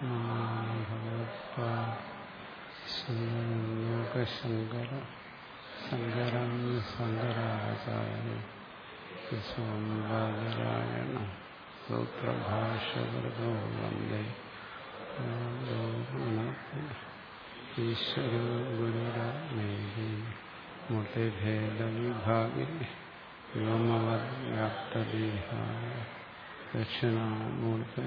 ഭഗവത്പാദശങ്കര ശങ്കരം ശങ്കരാചാര്യ സ്വാമിരായണ സൂത്രഭാഷകൃതോ വന്ദേ ഈശ്വര ഗുരുരമേഹി മൂർത്തിഭേദവിഭാഗി വ്യോമവ്യാപ്തദേഹായ ദക്ഷിണാമൂർത്തി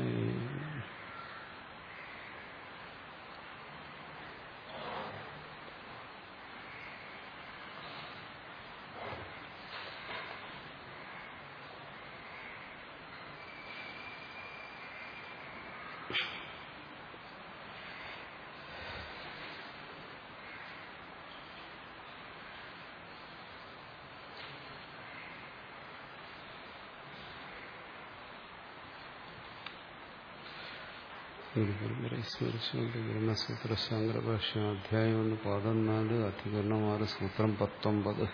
സ്മരിച്ചുകൊണ്ട് ബ്രഹ്മസൂത്ര ശങ്കരഭാഷ അധ്യായം ഒന്ന് പതിനാല് അധികരണം ആറ് സൂത്രം പത്തൊമ്പത്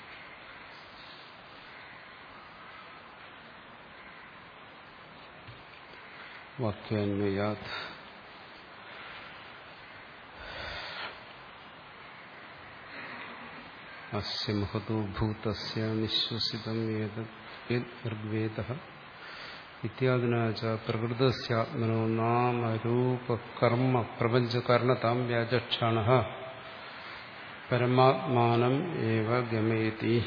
വാക്യാന്വയാത് അസ്യ മഹതോ ഭൂതസ്യ നിശ്വസിതം ഋഗ്വേദ ഇത്യാദിനാച്ച പ്രകൃതസ്യാത്മനോ നാമരൂപകർമ്മ പ്രപഞ്ചകാരണതാം വ്യാചക്ഷാണ പരമാത്മാനം ഏവ ഗമയതി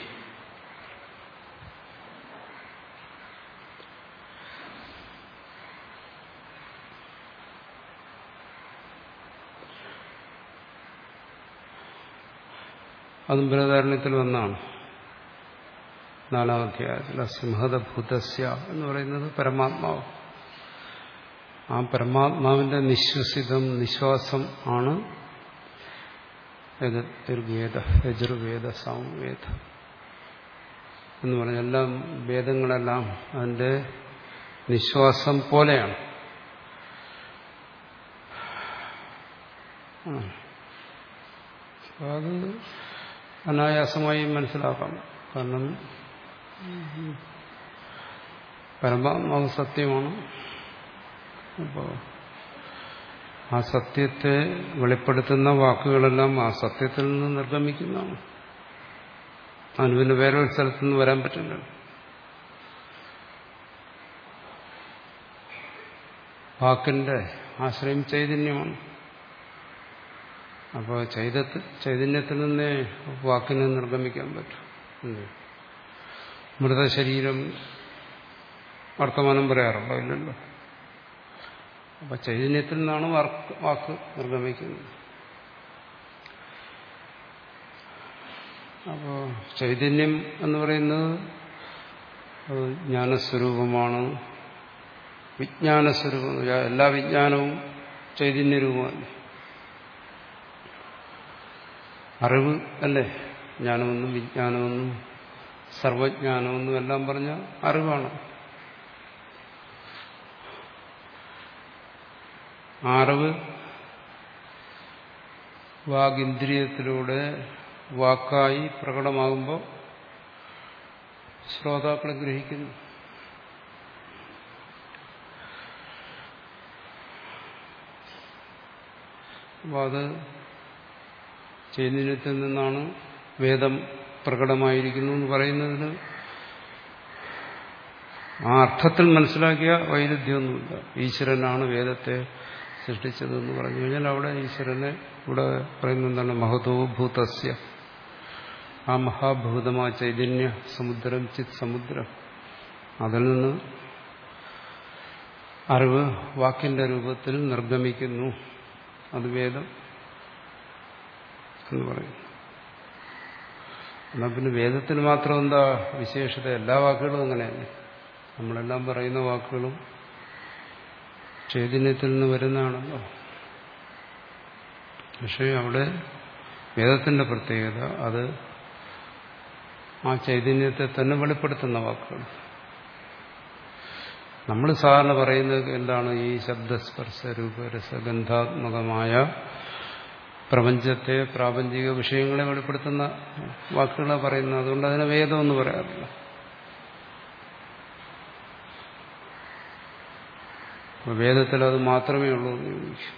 അതും ബൃഹദാരണ്യത്തിൽ ഒന്നാണ് നാലാം അധ്യായത്തിൽ സിംഹതഭൂതസ്യ എന്ന് പറയുന്നത് പരമാത്മാവ് ആ പരമാത്മാവിന്റെ നിശ്വസിതം നിശ്വാസം ആണ് ഋഗ്വേദ യജുർവേദ സാമവേദ എന്ന് പറഞ്ഞ എല്ലാം വേദങ്ങളെല്ലാം അതിന്റെ നിശ്വാസം പോലെയാണ് അത് അനായാസമായി മനസ്സിലാക്കാം കാരണം പരമാത്മാവ് സത്യമാണ് അപ്പോൾ ആ സത്യത്തെ വെളിപ്പെടുത്തുന്ന വാക്കുകളെല്ലാം ആ സത്യത്തിൽ നിന്ന് നിർഗമിക്കുന്നതാണ് അതിന് പിന്നെ വേറെ ഒരു സ്ഥലത്തു നിന്ന് വരാൻ പറ്റില്ല വാക്കിന്റെ ആശ്രയം ചൈതന്യമാണ് അപ്പോൾ ചൈതത്ത് ചൈതന്യത്തിൽ നിന്നേ വാക്കിനെ നിർഗമിക്കാൻ പറ്റും മൃതശരീരം വർത്തമാനം പറയാറുണ്ടോ ഇല്ലല്ലോ അപ്പൊ ചൈതന്യത്തിൽ നിന്നാണ് വാക്ക് നിർഗമിക്കുന്നത് അപ്പോ ചൈതന്യം എന്ന് പറയുന്നത് ജ്ഞാനസ്വരൂപമാണ് വിജ്ഞാനസ്വരൂപം എല്ലാ വിജ്ഞാനവും ചൈതന്യരൂപമല്ലേ അറിവ് അല്ലേ ജ്ഞാനമെന്നും വിജ്ഞാനമെന്നും സർവജ്ഞാനമെന്നും എല്ലാം പറഞ്ഞ അറിവാണ് അറിവ് വാഗിന്ദ്രിയത്തിലൂടെ വാക്കായി പ്രകടമാകുമ്പോൾ ശ്രോതാക്കളെ ഗ്രഹിക്കുന്നു അപ്പോൾ അത് ചൈതന്യത്തിൽ നിന്നാണ് വേദം പ്രകടമായിരിക്കുന്നു എന്ന് പറയുന്നതിന് ആ അർത്ഥത്തിൽ മനസ്സിലാക്കിയ വൈരുദ്ധ്യമൊന്നുമില്ല ഈശ്വരനാണ് വേദത്തെ സൃഷ്ടിച്ചതെന്ന് പറഞ്ഞു കഴിഞ്ഞാൽ അവിടെ ഈശ്വരനെ ഇവിടെ പറയുന്ന എന്താണ് മഹതോ ഭൂതസ്യ ആ മഹാഭൂതമായ ചൈതന്യ സമുദ്രം ചിത് സമുദ്രം അതിൽ നിന്ന് അറിവ് വാക്കിന്റെ രൂപത്തിൽ നിർഗമിക്കുന്നു അത് വേദം എന്ന് പറയും എന്നാൽ പിന്നെ വേദത്തിന് മാത്രം എന്താ വിശേഷത എല്ലാ വാക്കുകളും അങ്ങനെയല്ലേ നമ്മളെല്ലാം പറയുന്ന വാക്കുകളും ചൈതന്യത്തിൽ നിന്ന് വരുന്നതാണല്ലോ പക്ഷേ അവിടെ വേദത്തിന്റെ പ്രത്യേകത അത് ആ ചൈതന്യത്തെ തന്നെ വെളിപ്പെടുത്തുന്ന വാക്കുകൾ നമ്മൾ സാധാരണ പറയുന്നത് എന്താണ് ഈ ശബ്ദസ്പർശ രൂപരസഗന്ധാത്മകമായ പ്രപഞ്ചത്തെ പ്രാപഞ്ചിക വിഷയങ്ങളെ വെളിപ്പെടുത്തുന്ന വാക്കുകളാണ് പറയുന്നത് അതുകൊണ്ട് അതിനെ വേദമെന്ന് പറയാറില്ല അപ്പോൾ വേദത്തിൽ അത് മാത്രമേ ഉള്ളൂ എന്ന് ചോദിക്കും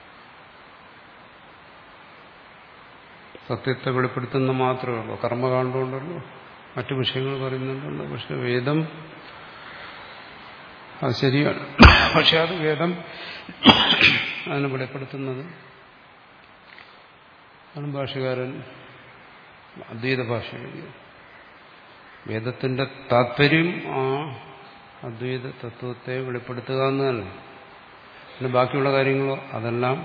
സത്യത്തെ വെളിപ്പെടുത്തുന്ന മാത്രമേ ഉള്ളൂ കർമ്മകാണ്ഡമുണ്ടല്ലോ മറ്റു വിഷയങ്ങൾ പറയുന്നുണ്ടല്ലോ പക്ഷെ വേദം അത് ശരിയാണ് പക്ഷെ അത് വേദം അതിനെ വെളിപ്പെടുത്തുന്നത് ആണ് ഭാഷകാരൻ അദ്വൈത ഭാഷ വേദത്തിന്റെ താത്പര്യം ആ അദ്വൈത തത്വത്തെ വെളിപ്പെടുത്തുക എന്ന് തന്നെ പിന്നെ ബാക്കിയുള്ള കാര്യങ്ങളോ അതെല്ലാം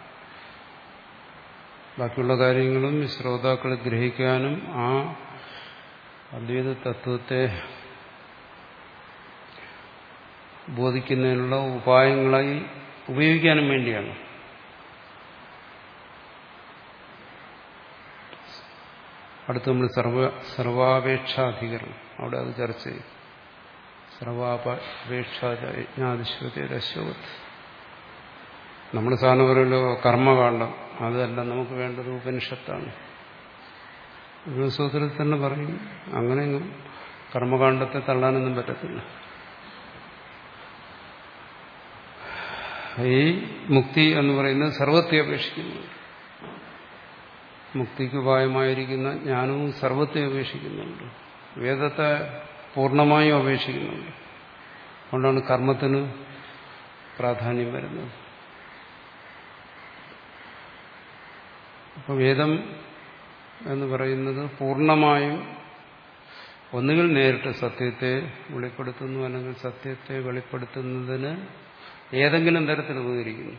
ബാക്കിയുള്ള കാര്യങ്ങളും ശ്രോതാക്കൾ ഗ്രഹിക്കാനും ആ അദ്വൈത തത്വത്തെ ബോധിക്കുന്നതിനുള്ള ഉപായങ്ങളായി ഉപയോഗിക്കാനും വേണ്ടിയാണ് അടുത്ത് നമ്മൾ സർവ സർവാപേക്ഷാധികരണം അവിടെ അത് ചർച്ച ചെയ്യും സർവാപേക്ഷാജ്ഞാതിശ്വതിരശ്വത് നമ്മൾ സാധാരണ പറയുമല്ലോ കർമ്മകാണ്ഡം അതല്ല നമുക്ക് വേണ്ടത് ഉപനിഷത്താണ് ബ്രഹ്മസൂത്രത്തിൽ തന്നെ പറയും അങ്ങനെയൊന്നും കർമ്മകാണ്ഡത്തെ തള്ളാനൊന്നും പറ്റത്തില്ല ഈ മുക്തി എന്ന് പറയുന്നത് സർവത്തെ അപേക്ഷിക്കുന്നുണ്ട് മുക്തിക്ക് ഉപായമായിരിക്കുന്ന ജ്ഞാനവും സർവത്തെ അപേക്ഷിക്കുന്നുണ്ട് വേദത്തെ പൂർണ്ണമായും അപേക്ഷിക്കുന്നുണ്ട് അതുകൊണ്ടാണ് കർമ്മത്തിന് പ്രാധാന്യം വരുന്നത് അപ്പോൾ വേദം എന്ന് പറയുന്നത് പൂർണ്ണമായും ഒന്നുകിൽ നേരിട്ട് സത്യത്തെ വെളിപ്പെടുത്തുന്നു അല്ലെങ്കിൽ സത്യത്തെ വെളിപ്പെടുത്തുന്നതിന് ഏതെങ്കിലും തരത്തിൽ ഉപകരിക്കുന്നു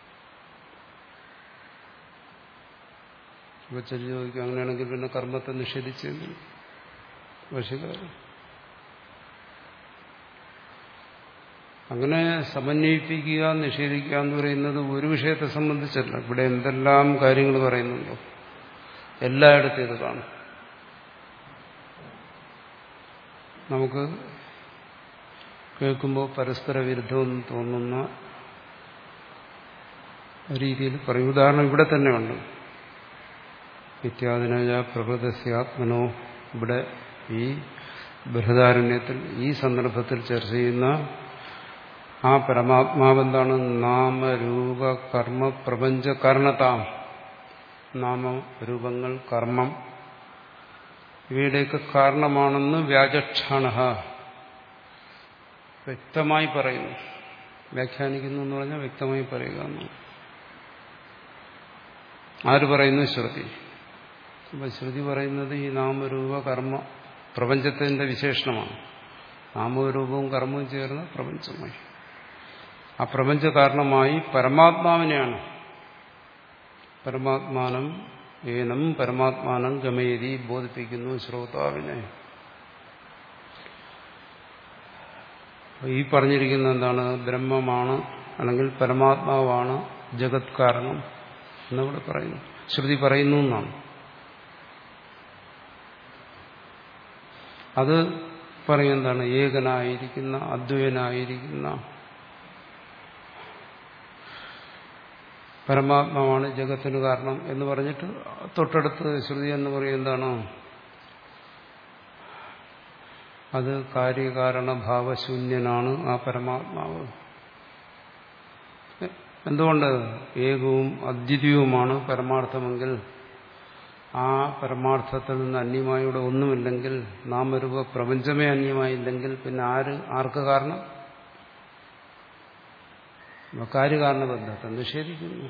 ഇപ്പൊ ചെല്ലി ചോദിക്കും അങ്ങനെയാണെങ്കിൽ പിന്നെ കർമ്മത്തെ നിഷേധിച്ചെങ്കിൽ വശകാരം അങ്ങനെ സമന്വയിപ്പിക്കുക നിഷേധിക്കുക എന്ന് പറയുന്നത് ഒരു വിഷയത്തെ സംബന്ധിച്ചല്ല ഇവിടെ എന്തെല്ലാം കാര്യങ്ങൾ പറയുന്നുണ്ടോ എല്ലായിടത്തും ഇത് കാണും നമുക്ക് കേൾക്കുമ്പോൾ പരസ്പര വിരുദ്ധമെന്ന് തോന്നുന്ന രീതിയിൽ പറയും ഉദാഹരണം ഇവിടെ തന്നെയുണ്ട് നിത്യാദിനജ പ്രകൃതസ്യാത്മനോ ഇവിടെ ഈ ബൃഹദാരണ്യത്തിൽ ഈ സന്ദർഭത്തിൽ ചർച്ച ചെയ്യുന്ന ആ പരമാത്മാവെന്താണ് നാമരൂപ കർമ്മ പ്രപഞ്ച കാരണതാം നാമരൂപങ്ങൾ കർമ്മം ഇവയുടെയൊക്കെ കാരണമാണെന്ന് വ്യാജക്ഷാണ വ്യക്തമായി പറയുന്നു വ്യാഖ്യാനിക്കുന്നു എന്ന് പറഞ്ഞാൽ വ്യക്തമായി പറയുക എന്നാണ് ആര് പറയുന്നു ശ്രുതി അപ്പൊ ശ്രുതി പറയുന്നത് ഈ നാമരൂപ കർമ്മ പ്രപഞ്ചത്തിന്റെ വിശേഷണമാണ് നാമരൂപവും കർമ്മവും ചേർന്ന് പ്രപഞ്ചമായി ആ പ്രപഞ്ച കാരണമായി പരമാത്മാവിനെയാണ് പരമാത്മാനം ഏനം പരമാത്മാനം ഗമയതി ബോധിപ്പിക്കുന്നു ശ്രോതാവിനെ ഈ പറഞ്ഞിരിക്കുന്ന എന്താണ് ബ്രഹ്മമാണ് അല്ലെങ്കിൽ പരമാത്മാവാണ് ജഗത് കാരണം എന്നിവിടെ പറയുന്നു ശ്രുതി പറയുന്നു എന്നാണ് അത് പറയുന്നതാണ് ഏകനായിരിക്കുന്ന അദ്വൈനായിരിക്കുന്ന പരമാത്മാവാണ് ജഗത്തിന് കാരണം എന്ന് പറഞ്ഞിട്ട് തൊട്ടടുത്ത് ശ്രുതി എന്ന് പറയുന്നതാണ് അത് കാര്യകാരണ ഭാവശൂന്യനാണ് ആ പരമാത്മാവ് എന്തുകൊണ്ട് ഏകവും അദ്വിതീയവുമാണ് പരമാർത്ഥമെങ്കിൽ ആ പരമാർത്ഥത്തിൽ നിന്ന് അന്യമായുടെ ഒന്നുമില്ലെങ്കിൽ നാമരൂപ പ്രപഞ്ചമേ അന്യമായില്ലെങ്കിൽ പിന്നെ ആര് ആർക്ക് കാരണം കാര്യകാരണ ബന്ധത്തെ നിഷേധിക്കുന്നു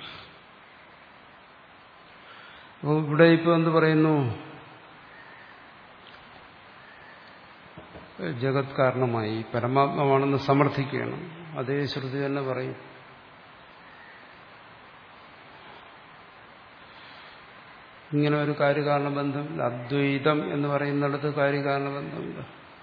അപ്പോൾ ഇവിടെ ഇപ്പോൾ എന്ത് പറയുന്നു ജഗത് കാരണമായി പരമാത്മാവാണെന്ന് സമർത്ഥിക്കുകയാണ് അതേ ശ്രുതി തന്നെ പറയും ഇങ്ങനെ ഒരു കാര്യകാരണ ബന്ധമില്ല അദ്വൈതം എന്ന് പറയുന്നിടത്ത് കാര്യകാരണ ബന്ധമില്ല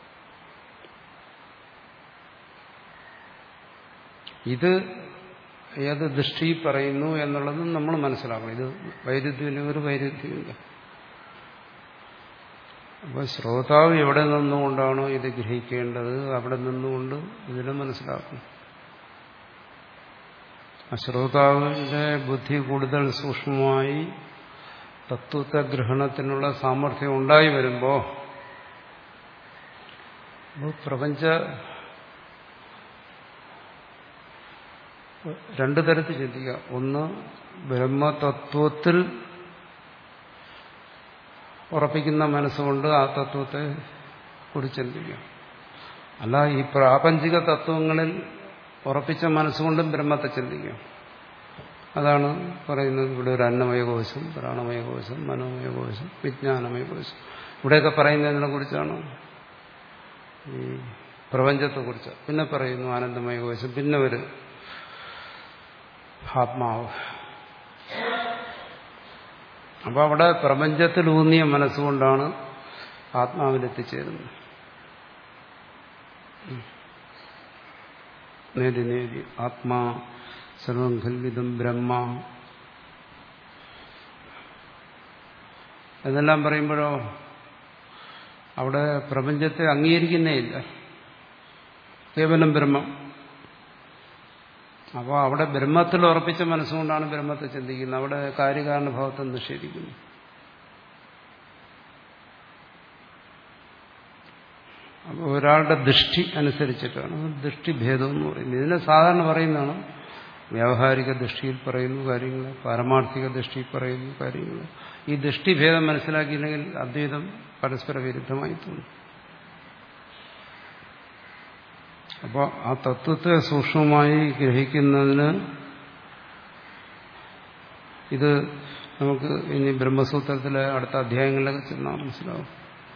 ഇത് ഏത് ദൃഷ്ടി പറയുന്നു എന്നുള്ളത് നമ്മൾ മനസ്സിലാക്കണം ഇത് വൈരുദ്ധ്യമില്ല ഒരു വൈരുദ്ധ്യമില്ല അപ്പോൾ ശ്രോതാവ് എവിടെ നിന്നുകൊണ്ടാണോ ഇത് ഗ്രഹിക്കേണ്ടത് അവിടെ നിന്നുകൊണ്ട് ഇതിനെ മനസ്സിലാക്കണം ആ ശ്രോതാവിന്റെ ബുദ്ധി കൂടുതൽ സൂക്ഷ്മമായി തത്വത്തെ ഗ്രഹണത്തിനുള്ള സാമർഥ്യം ഉണ്ടായി വരുമ്പോൾ പ്രപഞ്ച രണ്ടു തരത്തിൽ ചിന്തിക്കുക ഒന്ന് ബ്രഹ്മതത്വത്തിൽ ഉറപ്പിക്കുന്ന മനസ്സുകൊണ്ട് ആ തത്വത്തെ കുറിച്ച് ചിന്തിക്കുക അല്ല ഈ പ്രാപഞ്ചിക തത്വങ്ങളിൽ ഉറപ്പിച്ച മനസ്സുകൊണ്ടും ബ്രഹ്മത്തെ ചിന്തിക്കുക അതാണ് പറയുന്നത് ഇവിടെ ഒരു അന്നമയ കോശം പ്രാണമയ കോശം മനോമയ കോശം വിജ്ഞാനമയ കോശം ഇവിടെയൊക്കെ പറയുന്നതിനെ കുറിച്ചാണ് ഈ പ്രപഞ്ചത്തെക്കുറിച്ച് പിന്നെ പറയുന്നു ആനന്ദമയ കോശം പിന്നെ ഒരു ആത്മാവ് അപ്പൊ അവിടെ പ്രപഞ്ചത്തിലൂന്നിയ മനസ്സുകൊണ്ടാണ് ആത്മാവിലെത്തിച്ചേരുന്നത് നേതി നേതി ആത്മാ സർവം ഖൽവിതം ബ്രഹ്മ എന്നെല്ലാം പറയുമ്പോഴോ അവിടെ പ്രപഞ്ചത്തെ അംഗീകരിക്കുന്നേ ഇല്ല കേവലം ബ്രഹ്മം അപ്പോൾ അവിടെ ബ്രഹ്മത്തിൽ ഉറപ്പിച്ച മനസ്സുകൊണ്ടാണ് ബ്രഹ്മത്തെ ചിന്തിക്കുന്നത് അവിടെ കാര്യകാരണഭാവത്തെ നിഷേധിക്കുന്നു അപ്പോൾ ഒരാളുടെ ദൃഷ്ടി അനുസരിച്ചിട്ടാണ് ദൃഷ്ടിഭേദം എന്ന് പറയുന്നത് ഇതിനെ സാധാരണ പറയുന്നതാണ് വ്യാവഹാരിക ദൃഷ്ടിയിൽ പറയുന്നു കാര്യങ്ങൾ പാരമാർത്ഥിക ദൃഷ്ടിയിൽ പറയുന്നു കാര്യങ്ങൾ ഈ ദൃഷ്ടിഭേദം മനസ്സിലാക്കിയില്ലെങ്കിൽ അദ്വൈതം പരസ്പര വിരുദ്ധമായി തോന്നും അപ്പോൾ ആ തത്വത്തെ സൂക്ഷ്മമായി ഗ്രഹിക്കുന്നതിന് ഇത് നമുക്ക് ഇനി ബ്രഹ്മസൂത്രത്തിലെ അടുത്ത അധ്യായങ്ങളിലൊക്കെ ചെന്നാൽ മനസ്സിലാവും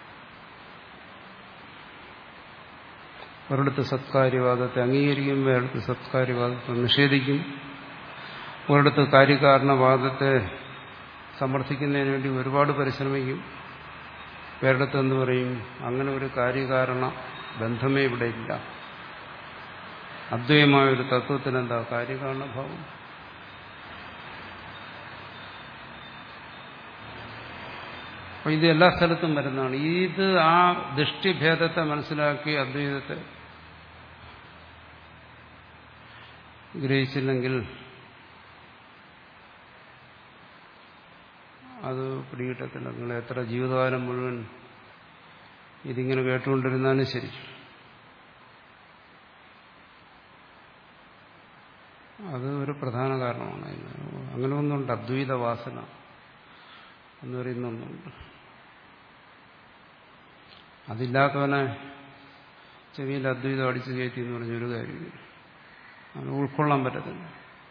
ഒരിടത്ത് സത്കാര്യവാദത്തെ അംഗീകരിക്കും വേറിടത്ത് സത്കാര്യവാദത്തെ നിഷേധിക്കും ഒരിടത്ത് കാര്യകാരണവാദത്തെ സമർത്ഥിക്കുന്നതിന് വേണ്ടി ഒരുപാട് പരിശ്രമിക്കും വേറിടത്ത് എന്ന് പറയും അങ്ങനെ ഒരു കാര്യകാരണ ബന്ധമേ ഇവിടെ ഇല്ല അദ്വൈതമായ ഒരു തത്വത്തിന് എന്താ കാര്യകാരണഭാവം അപ്പൊ ഇത് എല്ലാ സ്ഥലത്തും വരുന്നതാണ് ഇത് ആ ദൃഷ്ടിഭേദത്തെ മനസ്സിലാക്കി അദ്വൈതത്തെ ഗ്രഹിച്ചില്ലെങ്കിൽ അത് പിടികിട്ടത്തില്ല നിങ്ങൾ എത്ര ജീവിതകാലം മുഴുവൻ ഇതിങ്ങനെ കേട്ടുകൊണ്ടിരുന്നാലും ശരി അത് ഒരു പ്രധാന കാരണമാണ് അങ്ങനെ ഒന്നുണ്ട് അദ്വൈത വാസന എന്ന് പറയുന്ന ഒന്നുണ്ട് അതില്ലാത്തവനെ ചെവിയിൽ അദ്വൈതം അടിച്ചു കയറ്റി എന്ന് പറഞ്ഞൊരു കാര്യമില്ല അവന് ഉൾക്കൊള്ളാൻ പറ്റത്തില്ല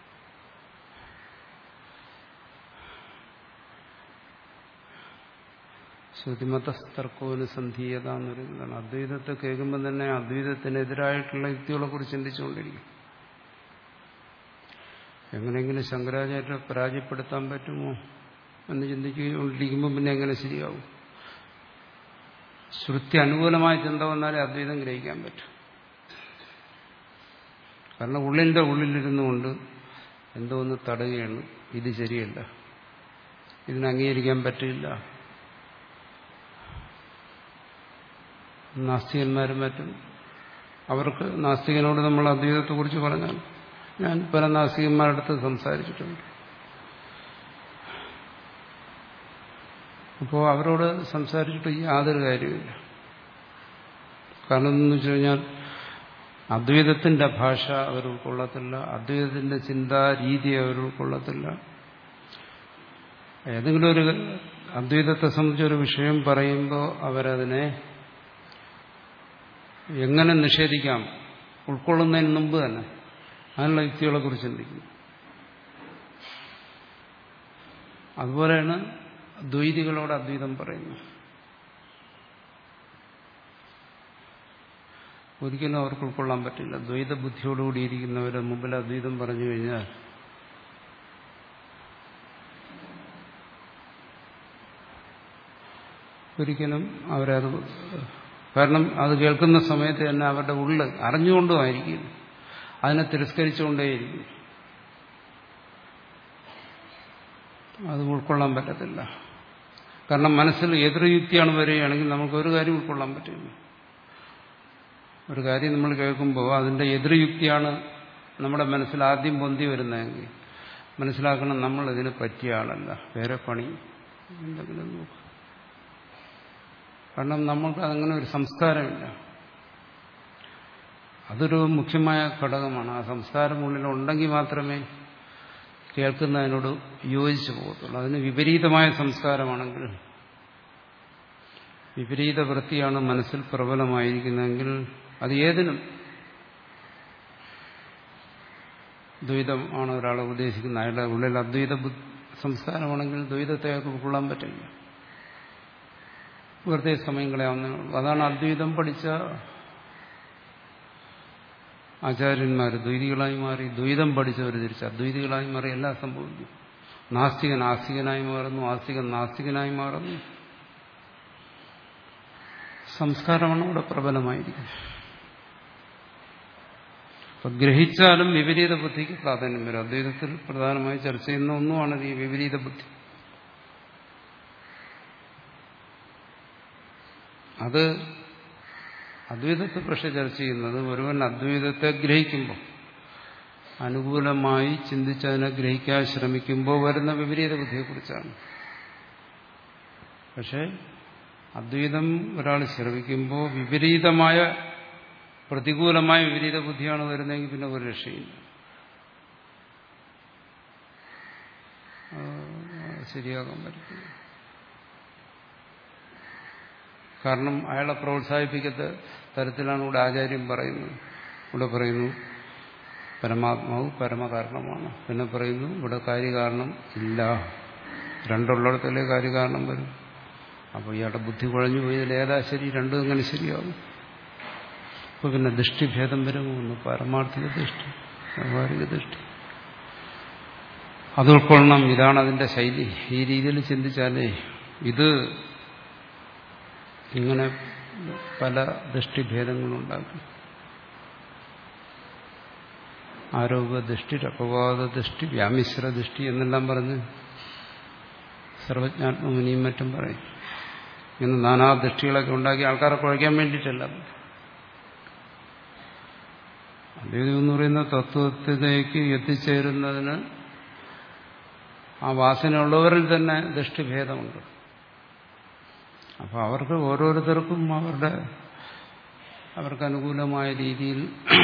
ശ്രുതിമതസ്തർക്കോനുസന്ധീയത എന്ന് പറയുന്നതാണ് അദ്വൈതത്തെ കേൾക്കുമ്പോൾ തന്നെ അദ്വൈതത്തിനെതിരായിട്ടുള്ള യുക്തികളെ കുറിച്ച് ചിന്തിച്ചുകൊണ്ടിരിക്കും എങ്ങനെയെങ്കിലും ശങ്കരാചാര്യ പരാജയപ്പെടുത്താൻ പറ്റുമോ എന്ന് ചിന്തിച്ചുകൊണ്ടിരിക്കുമ്പോൾ പിന്നെ എങ്ങനെ ശരിയാവും ശ്രുതി അനുകൂലമായ ചിന്ത വന്നാലേ അദ്വൈതം ഗ്രഹിക്കാൻ പറ്റും കാരണം ഉള്ളിൻ്റെ ഉള്ളിലിരുന്നു കൊണ്ട് എന്തോ ഒന്ന് തടയുകയാണ് ഇത് ശരിയല്ല ഇതിനെ അംഗീകരിക്കാൻ പറ്റില്ല നാസ്തികന്മാരും മറ്റും അവർക്ക് നാസ്തികനോട് നമ്മൾ അദ്വൈതത്തെക്കുറിച്ച് പറഞ്ഞാൽ ഞാൻ പല നാസ്തികന്മാരുടെ അടുത്ത് സംസാരിച്ചിട്ടുണ്ട് അപ്പോൾ അവരോട് സംസാരിച്ചിട്ട് യാതൊരു കാര്യമില്ല കാരണം എന്ന് വെച്ച് കഴിഞ്ഞാൽ അദ്വൈതത്തിന്റെ ഭാഷ അവർ ഉൾക്കൊള്ളത്തില്ല അദ്വൈതത്തിന്റെ ചിന്താ രീതി അവർ ഉൾക്കൊള്ളത്തില്ല ഏതെങ്കിലും ഒരു അദ്വൈതത്തെ സംബന്ധിച്ചൊരു വിഷയം പറയുമ്പോൾ അവരതിനെ എങ്ങനെ നിഷേധിക്കാം ഉൾക്കൊള്ളുന്നതിന് മുമ്പ് തന്നെ അതിനുള്ള യുക്തികളെ കുറിച്ച് ചിന്തിക്കുന്നു അതുപോലെയാണ് ദ്വൈതികളോട് അദ്വൈതം പറയുന്നു ഒരിക്കലും അവർക്ക് ഉൾക്കൊള്ളാൻ പറ്റില്ല ദ്വൈത ബുദ്ധിയോടുകൂടി ഇരിക്കുന്നവരുടെ മുമ്പിൽ അദ്വൈതം പറഞ്ഞു കഴിഞ്ഞാൽ ഒരിക്കലും അവരത് കാരണം അത് കേൾക്കുന്ന സമയത്ത് തന്നെ അവരുടെ ഉള്ളിൽ അറിഞ്ഞുകൊണ്ടുമായിരിക്കും അതിനെ തിരസ്കരിച്ചുകൊണ്ടേയിരിക്കും അത് ഉൾക്കൊള്ളാൻ പറ്റത്തില്ല കാരണം മനസ്സിൽ എതിർയുക്തിയാണ് വരികയാണെങ്കിൽ നമുക്ക് ഒരു കാര്യം ഉൾക്കൊള്ളാൻ പറ്റില്ല ഒരു കാര്യം നമ്മൾ കേൾക്കുമ്പോൾ അതിന്റെ എതിർയുക്തിയാണ് നമ്മുടെ മനസ്സിൽ ആദ്യം പൊന്തി വരുന്നതെങ്കിൽ മനസ്സിലാക്കണം നമ്മൾ ഇതിന് പറ്റിയ ആളല്ല വേറെ പണി എന്തെങ്കിലും നോക്കും കാരണം നമ്മൾക്ക് അങ്ങനെ ഒരു സംസ്കാരമില്ല അതൊരു മുഖ്യമായ ഘടകമാണ് ആ സംസ്കാരം ഉള്ളിൽ ഉണ്ടെങ്കിൽ മാത്രമേ കേൾക്കുന്നതിനോട് യോജിച്ചു പോകത്തുള്ളൂ അതിന് വിപരീതമായ സംസ്കാരമാണെങ്കിൽ വിപരീത വൃത്തിയാണ് മനസ്സിൽ പ്രബലമായിരിക്കുന്നതെങ്കിൽ അത് ഏതിനും ദ്വൈതം ആണ് ഒരാളെ ഉദ്ദേശിക്കുന്നത് അയാളുടെ ഉള്ളിൽ അദ്വൈത സംസ്കാരമാണെങ്കിൽ ദ്വൈതത്തെ അയാൾക്ക് ഉൾക്കൊള്ളാൻ പറ്റില്ല വെറുതെ സമയം കളയാവുന്നേ ഉള്ളൂ അതാണ് അദ്വൈതം പഠിച്ച ആചാര്യന്മാർ ദ്വൈതികളായി മാറി ദ്വൈതം പഠിച്ചവർ തിരിച്ച് അദ്വൈതികളായി മാറി എല്ലാം സംഭവിക്കും നാസ്തികൻ ആസ്തികനായി മാറുന്നു ആസ്തികൻ നാസ്തികനായി മാറുന്നു സംസ്കാരമാണ് ഇവിടെ പ്രബലമായിരിക്കുന്നത് അപ്പൊ ഗ്രഹിച്ചാലും വിപരീത ബുദ്ധിക്ക് പ്രാധാന്യം വരും അദ്വൈതത്തിൽ പ്രധാനമായി ചർച്ച ചെയ്യുന്ന ഒന്നുമാണ് ഈ വിപരീത ബുദ്ധി അത് അദ്വൈതത്തെ പക്ഷെ ചർച്ച ചെയ്യുന്നത് ഒരുവൻ അദ്വൈതത്തെ ഗ്രഹിക്കുമ്പോൾ അനുകൂലമായി ചിന്തിച്ചതിനെ ഗ്രഹിക്കാൻ ശ്രമിക്കുമ്പോൾ വരുന്ന വിപരീത ബുദ്ധിയെക്കുറിച്ചാണ് പക്ഷെ അദ്വൈതം ഒരാൾ ശ്രമിക്കുമ്പോൾ വിപരീതമായ പ്രതികൂലമായ വിപരീത ബുദ്ധിയാണ് വരുന്നതെങ്കിൽ പിന്നെ ഒരു രക്ഷയില്ല ശരിയാകാൻ പറ്റില്ല കാരണം അയാളെ പ്രോത്സാഹിപ്പിക്കത്ത തരത്തിലാണ് ഇവിടെ ആചാര്യം പറയുന്നത് ഇവിടെ പറയുന്നു പരമാത്മാവ് പരമകാരണമാണ് പിന്നെ പറയുന്നു ഇവിടെ കാര്യകാരണം ഇല്ല രണ്ടുള്ളിടത്തല്ലേ കാര്യകാരണം വരും അപ്പോൾ ഇയാളുടെ ബുദ്ധി കുഴഞ്ഞു പോയതിൽ ഏതാ ശരി രണ്ടും എങ്ങനെ ശരിയാകും അപ്പോൾ പിന്നെ ദൃഷ്ടിഭേദം വരുമോ ഒന്ന് പാരമാർത്ഥിക ദൃഷ്ടി വ്യാവഹാരിക ദൃഷ്ടി അത് ഉൾക്കൊള്ളണം ഇതാണ് അതിന്റെ ശൈലി ഈ രീതിയിൽ ചിന്തിച്ചാലേ ഇത് ഇങ്ങനെ പല ദൃഷ്ടിഭേദങ്ങളുണ്ടാക്കും ആരോപ ദൃഷ്ടി അപവാദ ദൃഷ്ടി വ്യാമിശ്ര ദൃഷ്ടി എന്നെല്ലാം പറഞ്ഞ് സർവജ്ഞാത്മമുനിയും മറ്റും പറയും ഇന്ന് നാനാ ദൃഷ്ടികളൊക്കെ ഉണ്ടാക്കി ആൾക്കാരെ കുഴയ്ക്കാൻ വേണ്ടിയിട്ടല്ല അദ്വൈതം എന്ന് പറയുന്ന തത്വത്തിലേക്ക് എത്തിച്ചേരുന്നതിന് ആ വാസനയുള്ളവരിൽ തന്നെ ദൃഷ്ടിഭേദമുണ്ട് അപ്പോൾ അവർക്ക് ഓരോരുത്തർക്കും അവരുടെ അവർക്ക് അനുകൂലമായ രീതിയിൽ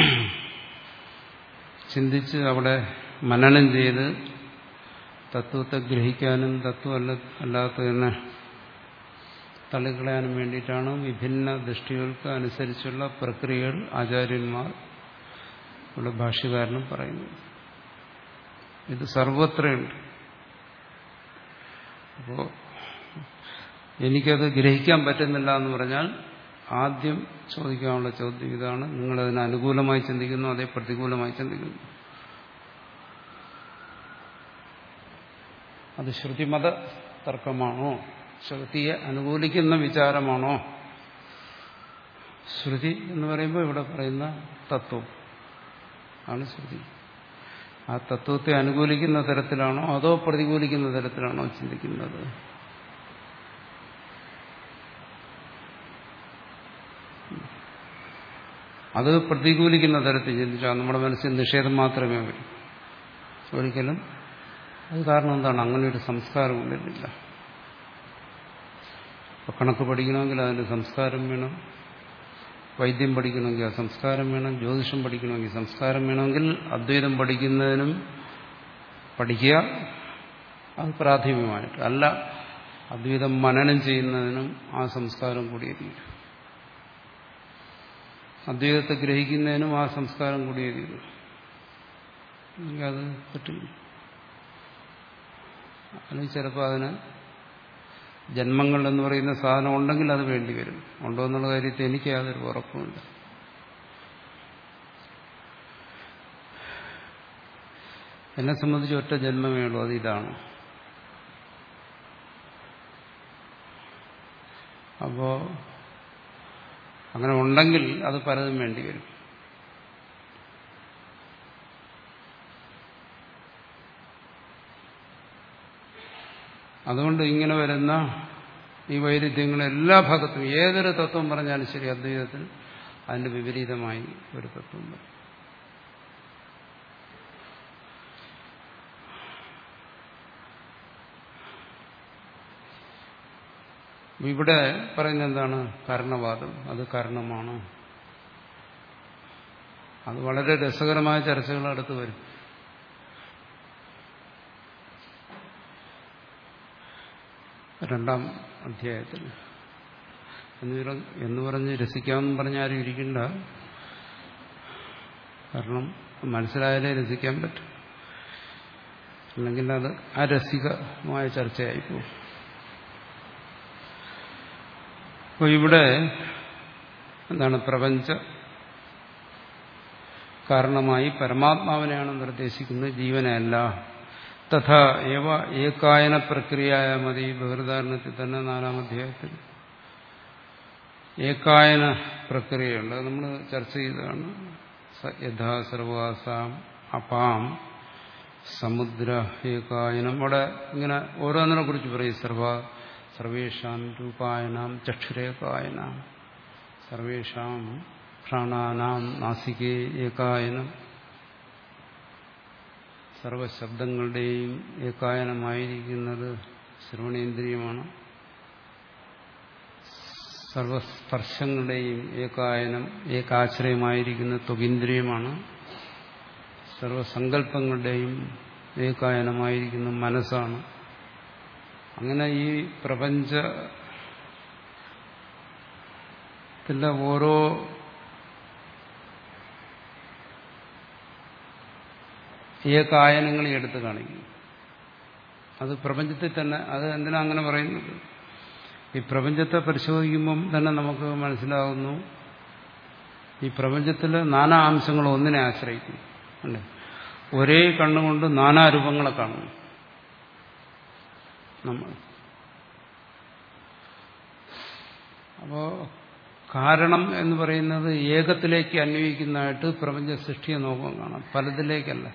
ചിന്തിച്ച് അവിടെ മനനം ചെയ്ത് തത്വത്തെ ഗ്രഹിക്കാനും തത്വമല്ല അല്ലാത്തതിനെ തള്ളിക്കളയാനും വേണ്ടിയിട്ടാണ് വിഭിന്ന ദൃഷ്ടികൾക്ക് അനുസരിച്ചുള്ള പ്രക്രിയകൾ ആചാര്യന്മാർ ഇവിടെ ഭാഷ്യകാരനും പറയുന്നത് ഇത് സർവത്രയുണ്ട് അപ്പോൾ എനിക്കത് ഗ്രഹിക്കാൻ പറ്റുന്നില്ല എന്ന് പറഞ്ഞാൽ ആദ്യം ചോദിക്കാനുള്ള ചോദ്യം ഇതാണ് നിങ്ങളതിന് അനുകൂലമായി ചിന്തിക്കുന്നു അതേ പ്രതികൂലമായി ചിന്തിക്കുന്നു അത് ശ്രുതിമത തർക്കമാണോ ശ്രുതിയെ അനുകൂലിക്കുന്ന വിചാരമാണോ ശ്രുതി എന്ന് പറയുമ്പോൾ ഇവിടെ പറയുന്ന തത്വം ആണ് ശ്രുതി ആ തത്വത്തെ അനുകൂലിക്കുന്ന തരത്തിലാണോ അതോ പ്രതികൂലിക്കുന്ന തരത്തിലാണോ ചിന്തിക്കുന്നത് അത് പ്രതികൂലിക്കുന്ന തരത്തിൽ ചിന്തിച്ചാൽ നമ്മുടെ മനസ്സിൽ നിഷേധം മാത്രമേ വരും ഒരിക്കലും അത് കാരണം എന്താണ് അങ്ങനെ ഒരു സംസ്കാരം ഉള്ളിലില്ല ഇപ്പൊ കണക്ക് പഠിക്കണമെങ്കിൽ അതിന്റെ സംസ്കാരം വേണം വൈദ്യം പഠിക്കണമെങ്കിൽ ആ സംസ്കാരം വേണം ജ്യോതിഷം പഠിക്കണമെങ്കിൽ സംസ്കാരം വേണമെങ്കിൽ അദ്വൈതം പഠിക്കുന്നതിനും പഠിക്കുക അത് പ്രാഥമികമായിട്ട് അല്ല അദ്വൈതം മനനം ചെയ്യുന്നതിനും ആ സംസ്കാരം കൂടിയേ തീരും അദ്വൈതത്തെ ഗ്രഹിക്കുന്നതിനും ആ സംസ്കാരം കൂടിയേ തീരും അത് പറ്റില്ല അല്ലെങ്കിൽ ചിലപ്പോൾ അതിന് ജന്മങ്ങൾ എന്ന് പറയുന്ന സാധനം ഉണ്ടെങ്കിൽ അത് വേണ്ടി വരും ഉണ്ടോ എന്നുള്ള കാര്യത്തിൽ എനിക്ക് യാതൊരു ഉറപ്പുമില്ല എന്നെ സംബന്ധിച്ച് ഒറ്റ ജന്മമേ ഉള്ളൂ അത് ഇതാണ് അപ്പോ അങ്ങനെ ഉണ്ടെങ്കിൽ അത് പലതും വേണ്ടി വരും അതുകൊണ്ട് ഇങ്ങനെ വരുന്ന ഈ വൈരുദ്ധ്യങ്ങൾ എല്ലാ ഭാഗത്തും ഏതൊരു തത്വം പറഞ്ഞാലും ശരി അദ്വൈതത്തിൽ അതിന്റെ വിപരീതമായി ഒരു തത്വം വരും ഇവിടെ പറയുന്നത് എന്താണ് കാരണവാദം അത് കാരണമാണ് അത് വളരെ രസകരമായ ചർച്ചകൾ അടുത്ത് വരും രണ്ടാം അധ്യായത്തിൽ എന്ന് പറഞ്ഞ് രസിക്കാമെന്നും പറഞ്ഞ് ആരും ഇരിക്കണ്ട കാരണം മനസ്സിലായാലേ രസിക്കാൻ പറ്റും അല്ലെങ്കിൽ അത് അരസികമായ ചർച്ചയായിപ്പോവും അപ്പോൾ ഇവിടെ എന്താണ് പ്രപഞ്ച കാരണമായി പരമാത്മാവിനെയാണ് നിർദ്ദേശിക്കുന്നത് ജീവനല്ല തഥാ ഏവ ഏകായന പ്രക്രിയയായ മതി ബഹിർധാരണത്തിൽ തന്നെ നാലാം അധ്യായത്തിൽ ഏകായന പ്രക്രിയയുണ്ട് അത് നമ്മൾ ചർച്ച ചെയ്തതാണ് യഥാ സർവാസാം അപാം സമുദ്ര ഏകായനം അവിടെ ഇങ്ങനെ ഓരോന്നിനെ കുറിച്ച് പറയും സർവ സർവേഷാം രൂപായനാം ചക്ഷുരേകായനാം സർവേഷാം പ്രാണാനാം നാസികേ ഏകായനം സർവശബ്ദങ്ങളുടെയും ഏകായനമായിരിക്കുന്നത് ശ്രവണേന്ദ്രിയമാണ് സർവസ്പർശങ്ങളുടെയും ഏകായനം ഏകാശ്രയമായിരിക്കുന്ന ത്വകീന്ദ്രിയമാണ് സർവസങ്കല്പങ്ങളുടെയും ഏകായനമായിരിക്കുന്ന മനസ്സാണ് അങ്ങനെ ഈ പ്രപഞ്ചത്തിന്റെ ഓരോ ഏകായനങ്ങളെ എടുത്ത് കാണിക്കും അത് പ്രപഞ്ചത്തിൽ തന്നെ അത് എന്തിനാ അങ്ങനെ പറയുന്നത് ഈ പ്രപഞ്ചത്തെ പരിശോധിക്കുമ്പം തന്നെ നമുക്ക് മനസ്സിലാകുന്നു ഈ പ്രപഞ്ചത്തിൽ നാനാ അംശങ്ങൾ ഒന്നിനെ ആശ്രയിക്കും അല്ലേ ഒരേ കണ്ണുകൊണ്ട് നാനാ രൂപങ്ങളെ കാണുന്നു നമ്മൾ അപ്പോ കാരണം എന്ന് പറയുന്നത് ഏകത്തിലേക്ക് അന്വയിക്കുന്നതായിട്ട് പ്രപഞ്ച സൃഷ്ടിയെ നോക്കാൻ കാണാം പലതിലേക്കല്ല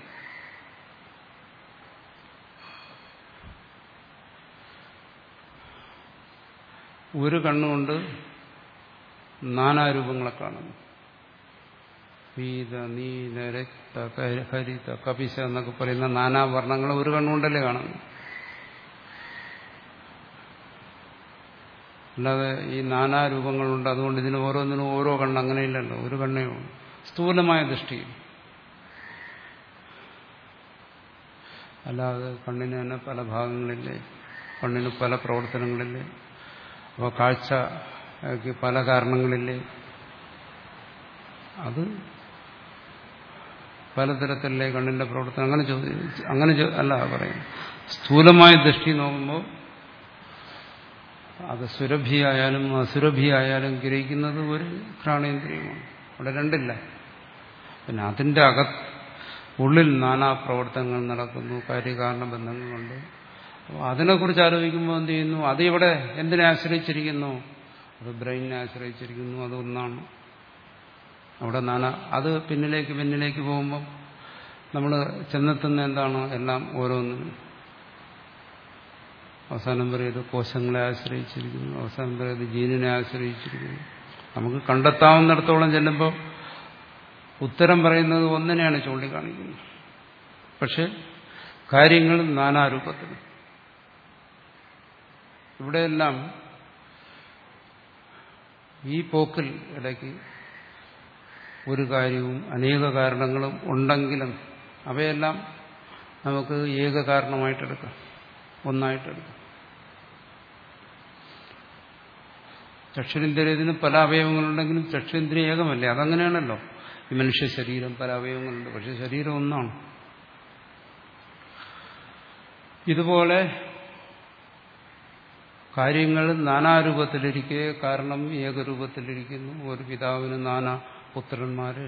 ഒരു കണ്ണുകൊണ്ട് നാനാരൂപങ്ങളെ കാണുന്നു പീത നീല രക്ത ഹരിത കപിശ എന്നൊക്കെ പറയുന്ന നാനാ വർണ്ണങ്ങൾ ഒരു കണ്ണുകൊണ്ടല്ലേ കാണുന്നു അല്ലാതെ ഈ നാനാ രൂപങ്ങളുണ്ട് അതുകൊണ്ട് ഇതിന് ഓരോന്നിനും ഓരോ കണ്ണ് അങ്ങനെയില്ലല്ലോ ഒരു കണ്ണേ ഉള്ളൂ സ്ഥൂലമായ ദൃഷ്ടി അല്ലാതെ കണ്ണിന് തന്നെ പല ഭാഗങ്ങളില്ലേ കണ്ണിന് പല പ്രവർത്തനങ്ങളില്ലേ അപ്പോൾ കാഴ്ചയ്ക്ക് പല കാരണങ്ങളില്ലേ അത് പലതരത്തിലെ കണ്ണിന്റെ പ്രവർത്തനം അങ്ങനെ ചോദിച്ചു അങ്ങനെ അല്ല പറയുന്നത് സ്ഥൂലമായ ദൃഷ്ടി നോക്കുമ്പോൾ അത് സുരഭിയായാലും അസുരഭിയായാലും ഗ്രഹിക്കുന്നത് ഒരു പ്രാണേന്ദ്രിയമാണ് അവിടെ രണ്ടില്ല പിന്നെ അതിന്റെ അക ഉള്ളിൽ നാനാ പ്രവർത്തനങ്ങൾ നടക്കുന്നു കാര്യകാരണ ബന്ധങ്ങളുണ്ട് അപ്പോൾ അതിനെക്കുറിച്ച് ആലോചിക്കുമ്പോൾ എന്ത് ചെയ്യുന്നു അത് ഇവിടെ എന്തിനെ ആശ്രയിച്ചിരിക്കുന്നു അത് ബ്രെയിനിനെ ആശ്രയിച്ചിരിക്കുന്നു അത് ഒന്നാണ് അവിടെ നാനാ അത് പിന്നിലേക്ക് പിന്നിലേക്ക് പോകുമ്പോൾ നമ്മൾ ചെന്നെത്തുന്ന എന്താണ് എല്ലാം ഓരോന്നിനും അവസാനം പറയുന്നത് കോശങ്ങളെ ആശ്രയിച്ചിരിക്കുന്നു അവസാനം പറയുന്നത് ജീനിനെ ആശ്രയിച്ചിരിക്കുന്നു നമുക്ക് കണ്ടെത്താവുന്നിടത്തോളം ചെല്ലുമ്പോൾ ഉത്തരം പറയുന്നത് ഒന്നിനെയാണ് ചൂണ്ടിക്കാണിക്കുന്നത് പക്ഷെ കാര്യങ്ങൾ നാനാരൂപത്തിൽ ഇവിടെയെല്ലാം ഈ പോക്കിൽ ഇടയ്ക്ക് ഒരു കാര്യവും അനേക കാരണങ്ങളും ഉണ്ടെങ്കിലും അവയെല്ലാം നമുക്ക് ഏക കാരണമായിട്ടെടുക്കാം ഒന്നായിട്ടെടുക്കാം ചക്ഷുരേന്ദ്രിയത്തിന് പല അവയവങ്ങളുണ്ടെങ്കിലും ചക്ഷുരേന്ദ്രിയ ഏകമല്ലേ അതങ്ങനെയാണല്ലോ ഈ മനുഷ്യ ശരീരം പല അവയവങ്ങളുണ്ട് പക്ഷെ ശരീരം ഒന്നാണ് ഇതുപോലെ കാര്യങ്ങൾ നാനാരൂപത്തിലിരിക്കെ കാരണം ഏകരൂപത്തിലിരിക്കുന്നു ഒരു പിതാവിന് നാനാ പുത്രന്മാര്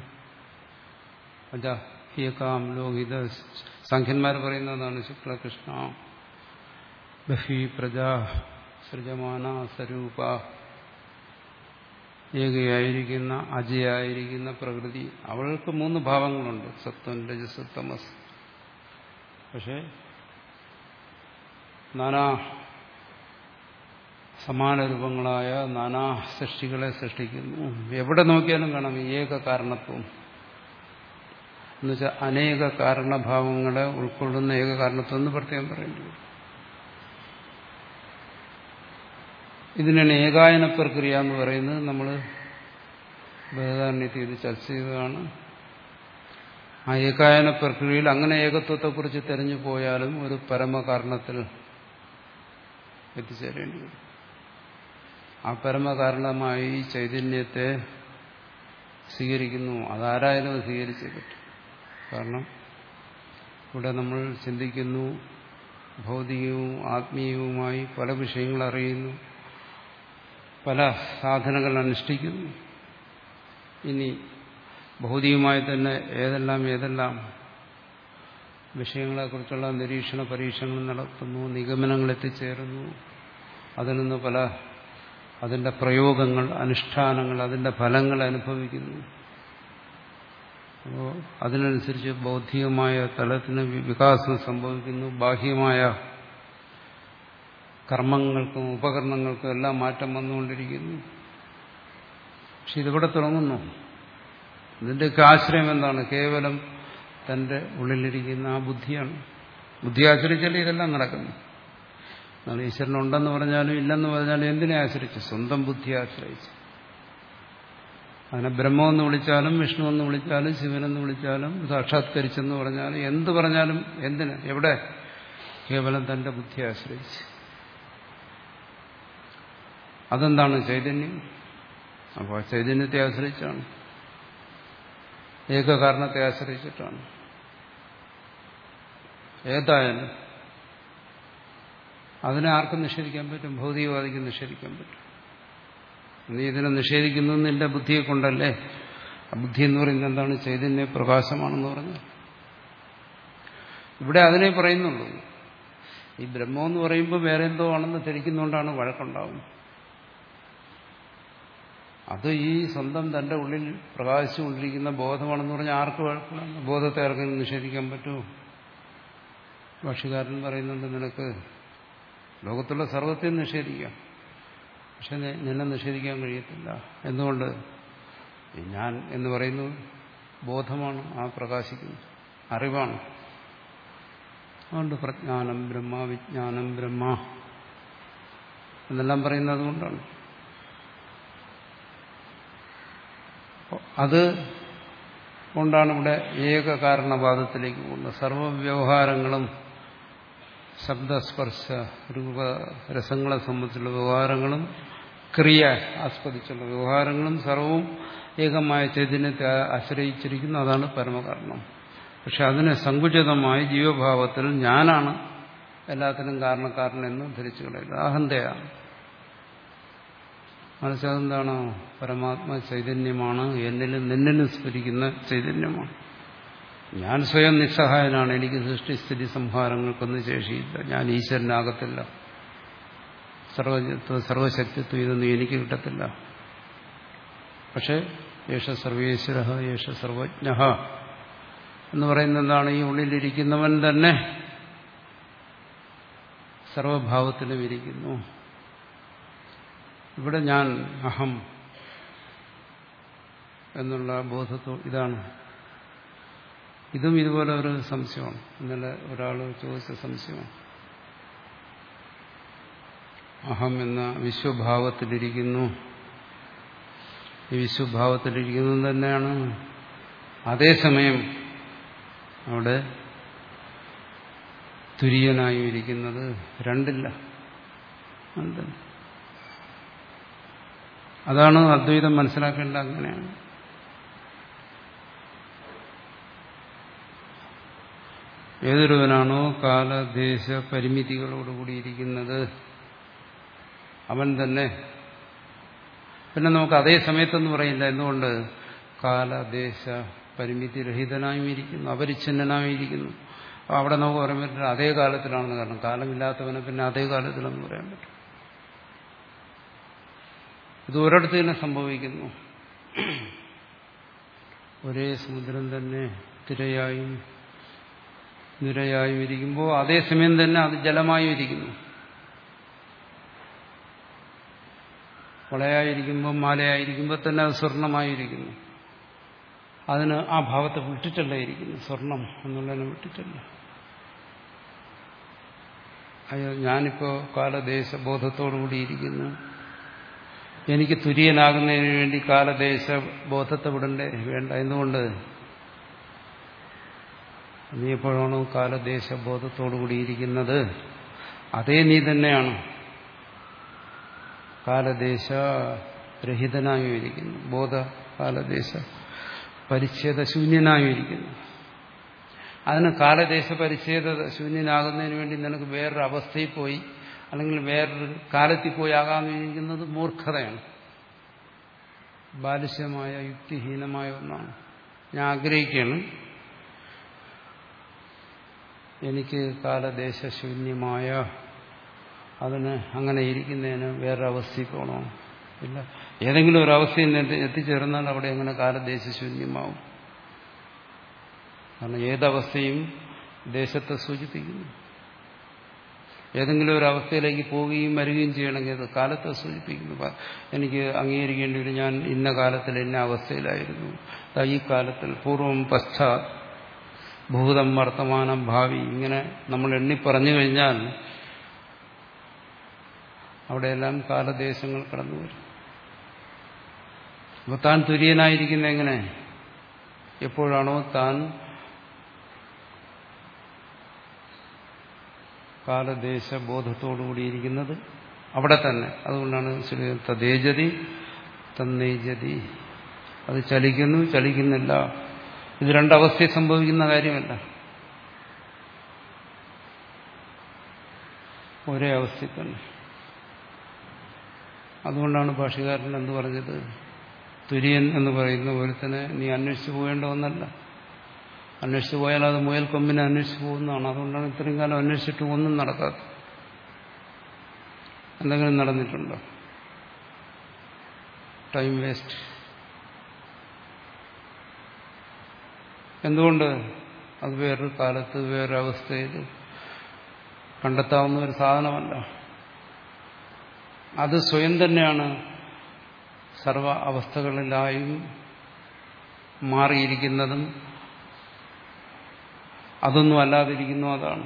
ഏകാം ലോഹിത സംഖ്യന്മാർ പറയുന്നതാണ് ശുക്ലകൃഷ്ണ ബഹി പ്രജ സൃജമാന സ്വരൂപ ഏകയായിരിക്കുന്ന അജയായിരിക്കുന്ന പ്രകൃതി അവൾക്ക് മൂന്ന് ഭാവങ്ങളുണ്ട് സത്വം രജസ് തമസ് പക്ഷെ നാനാ സമാന രൂപങ്ങളായ നാനാ സൃഷ്ടികളെ സൃഷ്ടിക്കുന്നു എവിടെ നോക്കിയാലും കാണാം ഏക കാരണത്വം എന്നുവെച്ചാൽ അനേക കാരണഭാവങ്ങളെ ഉൾക്കൊള്ളുന്ന ഏക കാരണത്വം എന്ന് പ്രത്യേകം പറയേണ്ടി വരും ഇതിനാണ് ഏകായന പ്രക്രിയ എന്ന് പറയുന്നത് നമ്മൾ ബൃഹദാരണ്യത്തിൽ ഇത് ചർച്ച ചെയ്തതാണ് ആ ഏകായന പ്രക്രിയയിൽ അങ്ങനെ ഏകത്വത്തെക്കുറിച്ച് തെരഞ്ഞു പോയാലും ഒരു പരമകാരണത്തിൽ എത്തിച്ചേരേണ്ടി വരും ആ പരമകാരണമായി ചൈതന്യത്തെ സ്വീകരിക്കുന്നു അതാരായാലും അത് സ്വീകരിച്ചേ പറ്റും കാരണം ഇവിടെ നമ്മൾ ചിന്തിക്കുന്നു ഭൗതികവും ആത്മീയവുമായി പല വിഷയങ്ങൾ അറിയുന്നു പല സാധനങ്ങൾ അനുഷ്ഠിക്കുന്നു ഇനി ഭൗതികമായി തന്നെ ഏതെല്ലാം ഏതെല്ലാം വിഷയങ്ങളെക്കുറിച്ചുള്ള നിരീക്ഷണ പരീക്ഷണങ്ങൾ നടത്തുന്നു നിഗമനങ്ങൾ എത്തിച്ചേരുന്നു അതിൽ നിന്ന് പല അതിന്റെ പ്രയോഗങ്ങൾ അനുഷ്ഠാനങ്ങൾ അതിന്റെ ഫലങ്ങൾ അനുഭവിക്കുന്നു അപ്പോൾ അതിനനുസരിച്ച് ബൗദ്ധികമായ തലത്തിന് വികാസം സംഭവിക്കുന്നു ബാഹ്യമായ കർമ്മങ്ങൾക്കും ഉപകരണങ്ങൾക്കും എല്ലാം മാറ്റം വന്നുകൊണ്ടിരിക്കുന്നു പക്ഷെ ഇതിവിടെ തുടങ്ങുന്നു ഇതിന്റെയൊക്കെ ആശ്രയം എന്താണ് കേവലം തന്റെ ഉള്ളിലിരിക്കുന്ന ആ ബുദ്ധിയാണ് ബുദ്ധി ആശ്രയിച്ചാലേ ഇതെല്ലാം നടക്കുന്നു എന്നാൽ ഈശ്വരനുണ്ടെന്ന് പറഞ്ഞാലും ഇല്ലെന്ന് പറഞ്ഞാലും എന്തിനെ ആശ്രയിച്ച് സ്വന്തം ബുദ്ധിയെ ആശ്രയിച്ച് അതിനെ ബ്രഹ്മമെന്ന് വിളിച്ചാലും വിഷ്ണു എന്ന് വിളിച്ചാലും ശിവനെന്ന് വിളിച്ചാലും സാക്ഷാത്കരിച്ചെന്ന് പറഞ്ഞാലും എന്ത് പറഞ്ഞാലും എന്തിന് എവിടെ കേവലം തന്റെ ബുദ്ധിയെ ആശ്രയിച്ച് അതെന്താണ് ചൈതന്യം അപ്പോൾ ആ ചൈതന്യത്തെ ആശ്രയിച്ചാണ് ഏകകാരണത്തെ ആശ്രയിച്ചിട്ടാണ് ഏതായാലും അതിനെ ആർക്കും നിഷേധിക്കാൻ പറ്റും ഭൗതികവാദിക്ക് നിഷേധിക്കാൻ പറ്റും നീ ഇതിനെ നിഷേധിക്കുന്നത് നിന്റെ ബുദ്ധിയെ കൊണ്ടല്ലേ ആ ബുദ്ധി എന്ന് പറയുന്നത് എന്താണ് ചൈതന്യ പ്രകാശമാണെന്ന് പറഞ്ഞു ഇവിടെ അതിനെ പറയുന്നുള്ളൂ ഈ ബ്രഹ്മം എന്ന് പറയുമ്പോൾ വേറെ എന്തോ ആണെന്ന് ധരിക്കുന്നതുകൊണ്ടാണ് വഴക്കുണ്ടാവുന്നത് അത് ഈ സ്വന്തം തന്റെ ഉള്ളിൽ പ്രകാശിച്ചുകൊണ്ടിരിക്കുന്ന ബോധമാണെന്ന് പറഞ്ഞാൽ ആർക്ക് വഴക്കില്ല ബോധത്തെ ആർക്കും നിഷേധിക്കാൻ പറ്റുമോ ഭാഷകാരൻ പറയുന്നുണ്ട് നിനക്ക് ലോകത്തുള്ള സർവത്തെയും നിഷേധിക്കാം പക്ഷെ നിന്നെ നിഷേധിക്കാൻ കഴിയത്തില്ല എന്തുകൊണ്ട് ഞാൻ എന്ന് പറയുന്നത് ബോധമാണ് ആ പ്രകാശിക്കുന്നത് അറിവാണ് അതുകൊണ്ട് പ്രജ്ഞാനം ബ്രഹ്മ വിജ്ഞാനം ബ്രഹ്മ എന്നെല്ലാം പറയുന്നത് അതുകൊണ്ടാണ് അത് കൊണ്ടാണ് ഇവിടെ ഏകകാരണവാദത്തിലേക്ക് പോകുന്നത് സർവവ്യവഹാരങ്ങളും ശബ്ദസ്പർശ രൂപ രസങ്ങളെ സംബന്ധിച്ചുള്ള വ്യവഹാരങ്ങളും ക്രിയ ആസ്പദിച്ചുള്ള വ്യവഹാരങ്ങളും സർവവും ഏകമായ ചൈതന്യത്തെ ആശ്രയിച്ചിരിക്കുന്നു അതാണ് പരമകാരണം പക്ഷെ അതിന് സങ്കുചിതമായി ജീവഭാവത്തിൽ ഞാനാണ് എല്ലാത്തിനും കാരണക്കാരൻ എന്ന് ധരിച്ചു കളയുന്നത് അഹന്തയാണ് മനസ്സിലെന്താണോ പരമാത്മ ചൈതന്യമാണ് എന്നിലും നിന്നിലും സ്ഫരിക്കുന്ന ചൈതന്യമാണ് ഞാൻ സ്വയം നിസ്സഹായനാണ് എനിക്ക് സൃഷ്ടിസ്ഥിതി സംഹാരങ്ങൾക്കൊന്നും ശേഷിയില്ല ഞാൻ ഈശ്വരനാകത്തില്ല സർവജ്ഞത്വം സർവശക്തിത്വം ഇതൊന്നും എനിക്ക് കിട്ടത്തില്ല പക്ഷെ യേശ സർവേശ്വര യേശ സർവജ്ഞ എന്ന് പറയുന്നത് എന്താണ് ഈ ഉള്ളിലിരിക്കുന്നവൻ തന്നെ സർവഭാവത്തിലും ഇരിക്കുന്നു ഇവിടെ ഞാൻ അഹം എന്നുള്ള ബോധത്തോ ഇതാണ് ഇതും ഇതുപോലെ ഒരു സംശയമാണ് ഇന്നലെ ഒരാൾ ചോദിച്ച സംശയമാണ് അഹം എന്ന വിശ്വഭാവത്തിലിരിക്കുന്നു ഈ വിശ്വഭാവത്തിലിരിക്കുന്നത് തന്നെയാണ് അതേസമയം അവിടെ തുര്യനായും ഇരിക്കുന്നത് രണ്ടില്ല രണ്ടില്ല അതാണ് അദ്വൈതം മനസ്സിലാക്കേണ്ട അങ്ങനെയാണ് ഏതൊരുവനാണോ കാലദേശ പരിമിതികളോടുകൂടിയിരിക്കുന്നത് അവൻ തന്നെ പിന്നെ നമുക്ക് അതേ സമയത്തെന്ന് പറയില്ല എന്തുകൊണ്ട് കാലദേശ പരിമിതി രഹിതനായും ഇരിക്കുന്നു അപരിച്ഛിന്നനായും ഇരിക്കുന്നു അവിടെ നമുക്ക് പറയാൻ പറ്റില്ല അതേ കാലത്തിലാണെന്ന് കാരണം കാലമില്ലാത്തവനെ പിന്നെ അതേ കാലത്തിലെന്ന് പറയാൻ പറ്റും ഇത് ഒരിടത്ത് തന്നെ സംഭവിക്കുന്നു ഒരേ സമുദ്രം തന്നെ തിരയായും നിരയായും ഇരിക്കുമ്പോൾ അതേസമയം തന്നെ അത് ജലമായും ഇരിക്കുന്നു വളയായിരിക്കുമ്പോൾ മാലയായിരിക്കുമ്പോൾ തന്നെ അത് സ്വർണമായിരിക്കുന്നു അതിന് ആ ഭാവത്തെ വിട്ടിട്ടല്ല ഇരിക്കുന്നു സ്വർണം എന്നുള്ളതിനെ വിട്ടിട്ടല്ല അയ്യോ ഞാനിപ്പോ കാലദേശ ബോധത്തോടുകൂടി ഇരിക്കുന്നു എനിക്ക് തുര്യനാകുന്നതിന് വേണ്ടി കാലദേശ ബോധത്തെ വിടണ്ടേ വേണ്ട എന്തുകൊണ്ട് നീ എപ്പോഴാണോ കാലദേശബോധത്തോടുകൂടിയിരിക്കുന്നത് അതേ നീ തന്നെയാണ് കാലദേശ രഹിതനായും ഇരിക്കുന്നു ബോധ കാലദേശ പരിച്ഛേദ ശൂന്യനായും ഇരിക്കുന്നു അതിന് കാലദേശ പരിച്ഛേദ ശൂന്യനാകുന്നതിന് വേണ്ടി നിനക്ക് വേറൊരു അവസ്ഥയിൽ പോയി അല്ലെങ്കിൽ വേറൊരു കാലത്തിൽ പോയി ആകാമെന്ന് വിചാരിക്കുന്നത് മൂർഖതയാണ് ബാലിശ്യമായ യുക്തിഹീനമായ ഒന്നാണ് ഞാൻ ആഗ്രഹിക്കുകയാണ് എനിക്ക് കാലദേശശൂന്യമായ അതിന് അങ്ങനെ ഇരിക്കുന്നതിന് വേറൊരു അവസ്ഥയിൽ പോകണോ ഇല്ല ഏതെങ്കിലും ഒരു അവസ്ഥയിൽ എത്തിച്ചേർന്നാൽ അവിടെ എങ്ങനെ കാലദേശശൂന്യമാവും കാരണം ഏതവസ്ഥയും ദേശത്തെ സൂചിപ്പിക്കുന്നു ഏതെങ്കിലും ഒരു അവസ്ഥയിലേക്ക് പോവുകയും വരികയും ചെയ്യണമെങ്കിൽ അത് കാലത്തെ സൂചിപ്പിക്കുന്നു എനിക്ക് അംഗീകരിക്കേണ്ടി വരും ഞാൻ ഇന്ന കാലത്തിൽ ഇന്ന അവസ്ഥയിലായിരുന്നു ഈ കാലത്തിൽ പൂർവം പശ്ചാത് ഭൂതം വർത്തമാനം ഭാവി ഇങ്ങനെ നമ്മൾ എണ്ണി പറഞ്ഞു കഴിഞ്ഞാൽ അവിടെയെല്ലാം കാലദേശങ്ങൾ കടന്നു വരും അപ്പോൾ താൻ തുര്യനായിരിക്കുന്ന എങ്ങനെ എപ്പോഴാണോ താൻ കാലദേശ ബോധത്തോടുകൂടിയിരിക്കുന്നത് അവിടെ തന്നെ അതുകൊണ്ടാണ് ശ്രീ തദ്ദേജതി തന്നേജതി അത് ചലിക്കുന്നു ചലിക്കുന്നില്ല ഇത് രണ്ടവസ്ഥയിൽ സംഭവിക്കുന്ന കാര്യമല്ല ഒരേ അവസ്ഥയിൽ തന്നെ അതുകൊണ്ടാണ് ഭാഷകാരൻ എന്ത് പറഞ്ഞത് തുര്യൻ എന്ന് പറയുന്ന ഒരുത്തനെ നീ അന്വേഷിച്ചു പോകേണ്ട ഒന്നല്ല അന്വേഷിച്ചു പോയാൽ അത് മുയൽ കൊമ്പിനെ അന്വേഷിച്ചു പോകുന്നതാണ് അതുകൊണ്ടാണ് ഇത്രയും കാലം അന്വേഷിച്ചിട്ട് ഒന്നും നടക്കാത്തത് എന്തെങ്കിലും നടന്നിട്ടുണ്ടോ ടൈം വേസ്റ്റ് എന്തുകൊണ്ട് അത് വേറൊരു കാലത്ത് വേറൊരു അവസ്ഥയിൽ കണ്ടെത്താവുന്ന ഒരു സാധനമല്ല അത് സ്വയം തന്നെയാണ് സർവ അവസ്ഥകളിലായും മാറിയിരിക്കുന്നതും അതൊന്നും അല്ലാതിരിക്കുന്നു അതാണ്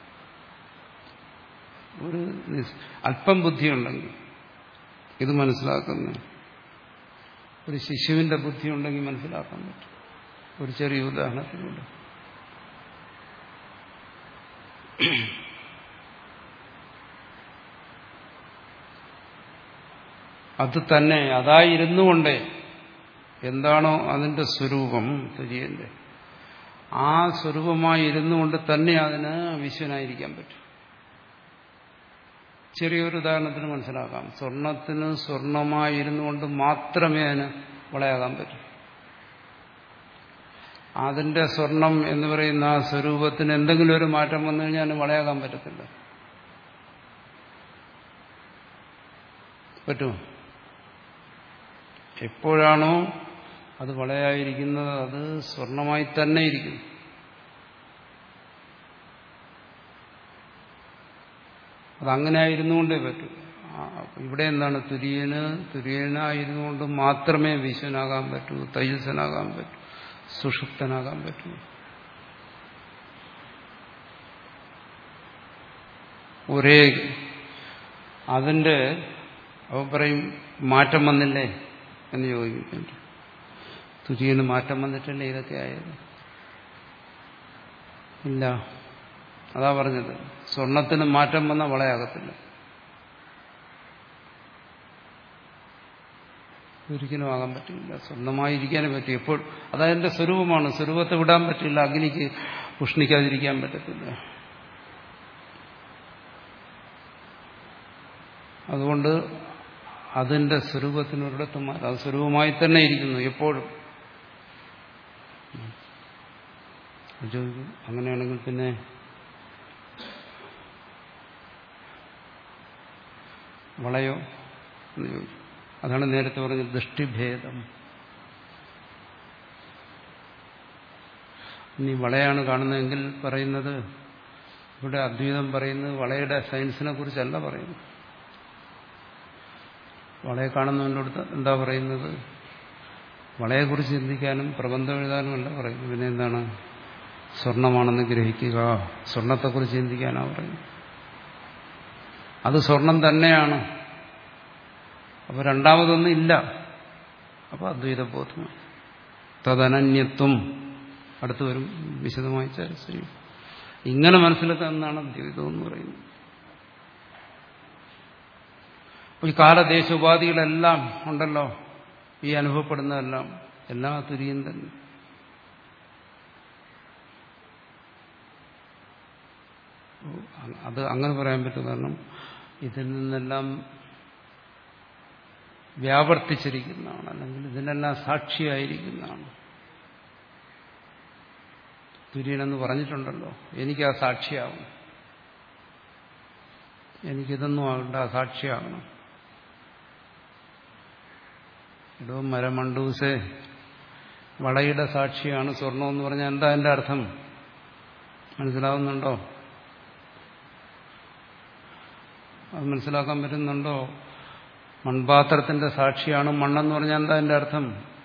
ഒരു അല്പം ബുദ്ധിയുണ്ടെങ്കിൽ ഇത് മനസ്സിലാക്കുന്നു ഒരു ശിശുവിന്റെ ബുദ്ധി ഉണ്ടെങ്കിൽ മനസ്സിലാക്കാൻ പറ്റും ഒരു ചെറിയ ഉദാഹരണത്തിലൂടെ അത് തന്നെ അതായിരുന്നു കൊണ്ടേ എന്താണോ അതിന്റെ സ്വരൂപം തുര്യന്റെ ആ സ്വരൂപമായി ഇരുന്നു കൊണ്ട് തന്നെ അതിന് വിശ്വനായിരിക്കാൻ പറ്റും ചെറിയൊരു ഉദാഹരണത്തിന് മനസ്സിലാക്കാം സ്വർണത്തിന് സ്വർണമായിരുന്നു കൊണ്ട് മാത്രമേ അതിന് വളയാകാൻ പറ്റൂ അതിന്റെ സ്വർണം എന്ന് പറയുന്ന ആ സ്വരൂപത്തിന് എന്തെങ്കിലും ഒരു മാറ്റം വന്നു കഴിഞ്ഞാൽ അതിന് വളയാകാൻ പറ്റത്തില്ല പറ്റുമോ എപ്പോഴാണോ അത് വളയായിരിക്കുന്നത് അത് സ്വർണമായി തന്നെ ഇരിക്കുന്നു അതങ്ങനെ ആയിരുന്നുകൊണ്ടേ പറ്റൂ ഇവിടെ എന്താണ് തുര്യന് തുര്യനായിരുന്നുകൊണ്ട് മാത്രമേ വിശ്വനാകാൻ പറ്റൂ തൈജസ്സനാകാൻ പറ്റൂ സുഷുപ്തനാകാൻ പറ്റൂ ഒരേ അതിന്റെ അവ പറയും മാറ്റം വന്നില്ലേ എന്ന് ചോദിക്കുന്നുണ്ട് തുര്യന് മാറ്റം വന്നിട്ടല്ലേ ഇതൊക്കെ ആയത് ഇല്ല അതാ പറഞ്ഞത് സ്വർണത്തിന് മാറ്റം വന്ന വളയാകത്തില്ല ഒരിക്കലും ആകാൻ പറ്റില്ല സ്വർണമായിരിക്കാനേ പറ്റും എപ്പോൾ അതതിന്റെ സ്വരൂപമാണ് സ്വരൂപത്തെ വിടാൻ പറ്റില്ല അഗ്നിക്ക് ഉഷ്ണിക്കാതിരിക്കാൻ പറ്റത്തില്ല അതുകൊണ്ട് അതിന്റെ സ്വരൂപത്തിനൊരിടത്ത് മാറ്റം അത് സ്വരൂപമായി തന്നെ ഇരിക്കുന്നു എപ്പോഴും ചോദിക്കും അങ്ങനെയാണെങ്കിൽ പിന്നെ വളയോ എന്ന് ചോദിക്കും അതാണ് നേരത്തെ പറഞ്ഞത് ദൃഷ്ടിഭേദം ഇനി വളയാണ് കാണുന്നതെങ്കിൽ പറയുന്നത് ഇവിടെ അദ്വൈതം പറയുന്നത് വളയുടെ സയൻസിനെ കുറിച്ചല്ല പറയുന്നത് വളയെ കാണുന്നതിൻ്റെ എന്താ പറയുന്നത് വളയെക്കുറിച്ച് ചിന്തിക്കാനും പ്രബന്ധം എഴുതാനും അല്ല പറയുന്നത് പിന്നെ എന്താണ് സ്വർണമാണെന്ന് ഗ്രഹിക്കുക സ്വർണത്തെക്കുറിച്ച് ചിന്തിക്കാനാണ് പറയുന്നത് അത് സ്വർണം തന്നെയാണ് അപ്പോൾ രണ്ടാമതൊന്നും ഇല്ല അപ്പോൾ അദ്വൈത ബോധമാണ് തദനന്യത്വം അടുത്ത് വരും വിശദമായി ചർച്ച ചെയ്യും ഇങ്ങനെ മനസ്സിലാക്കാമെന്നാണ് ദ്വൈതം എന്ന് പറയുന്നത് ഈ കാലദേശ ഉപാധികളെല്ലാം ഉണ്ടല്ലോ ഈ അനുഭവപ്പെടുന്നതെല്ലാം എല്ലാ തുരിയും തന്നെ അത് അങ്ങനെ പറയാൻ പറ്റും കാരണം ഇതിൽ നിന്നെല്ലാം വ്യാവർത്തിച്ചിരിക്കുന്നതാണ് അല്ലെങ്കിൽ ഇതിനെല്ലാം സാക്ഷിയായിരിക്കുന്നതാണ് തുര്യനെന്ന് പറഞ്ഞിട്ടുണ്ടല്ലോ എനിക്ക് ആ സാക്ഷിയാവണം എനിക്കിതൊന്നും ആകണ്ട ആ സാക്ഷിയാകണം ഇടോ മരമണ്ടൂസേ വളയുടെ സാക്ഷിയാണ് സ്വർണം എന്ന് പറഞ്ഞാൽ എന്താ എന്റെ അർത്ഥം മനസ്സിലാവുന്നുണ്ടോ അത് മനസ്സിലാക്കാൻ പറ്റുന്നുണ്ടോ മൺപാത്രത്തിന്റെ സാക്ഷിയാണ് മണ്ണെന്ന് പറഞ്ഞാൽ എന്താ എന്റെ അർത്ഥം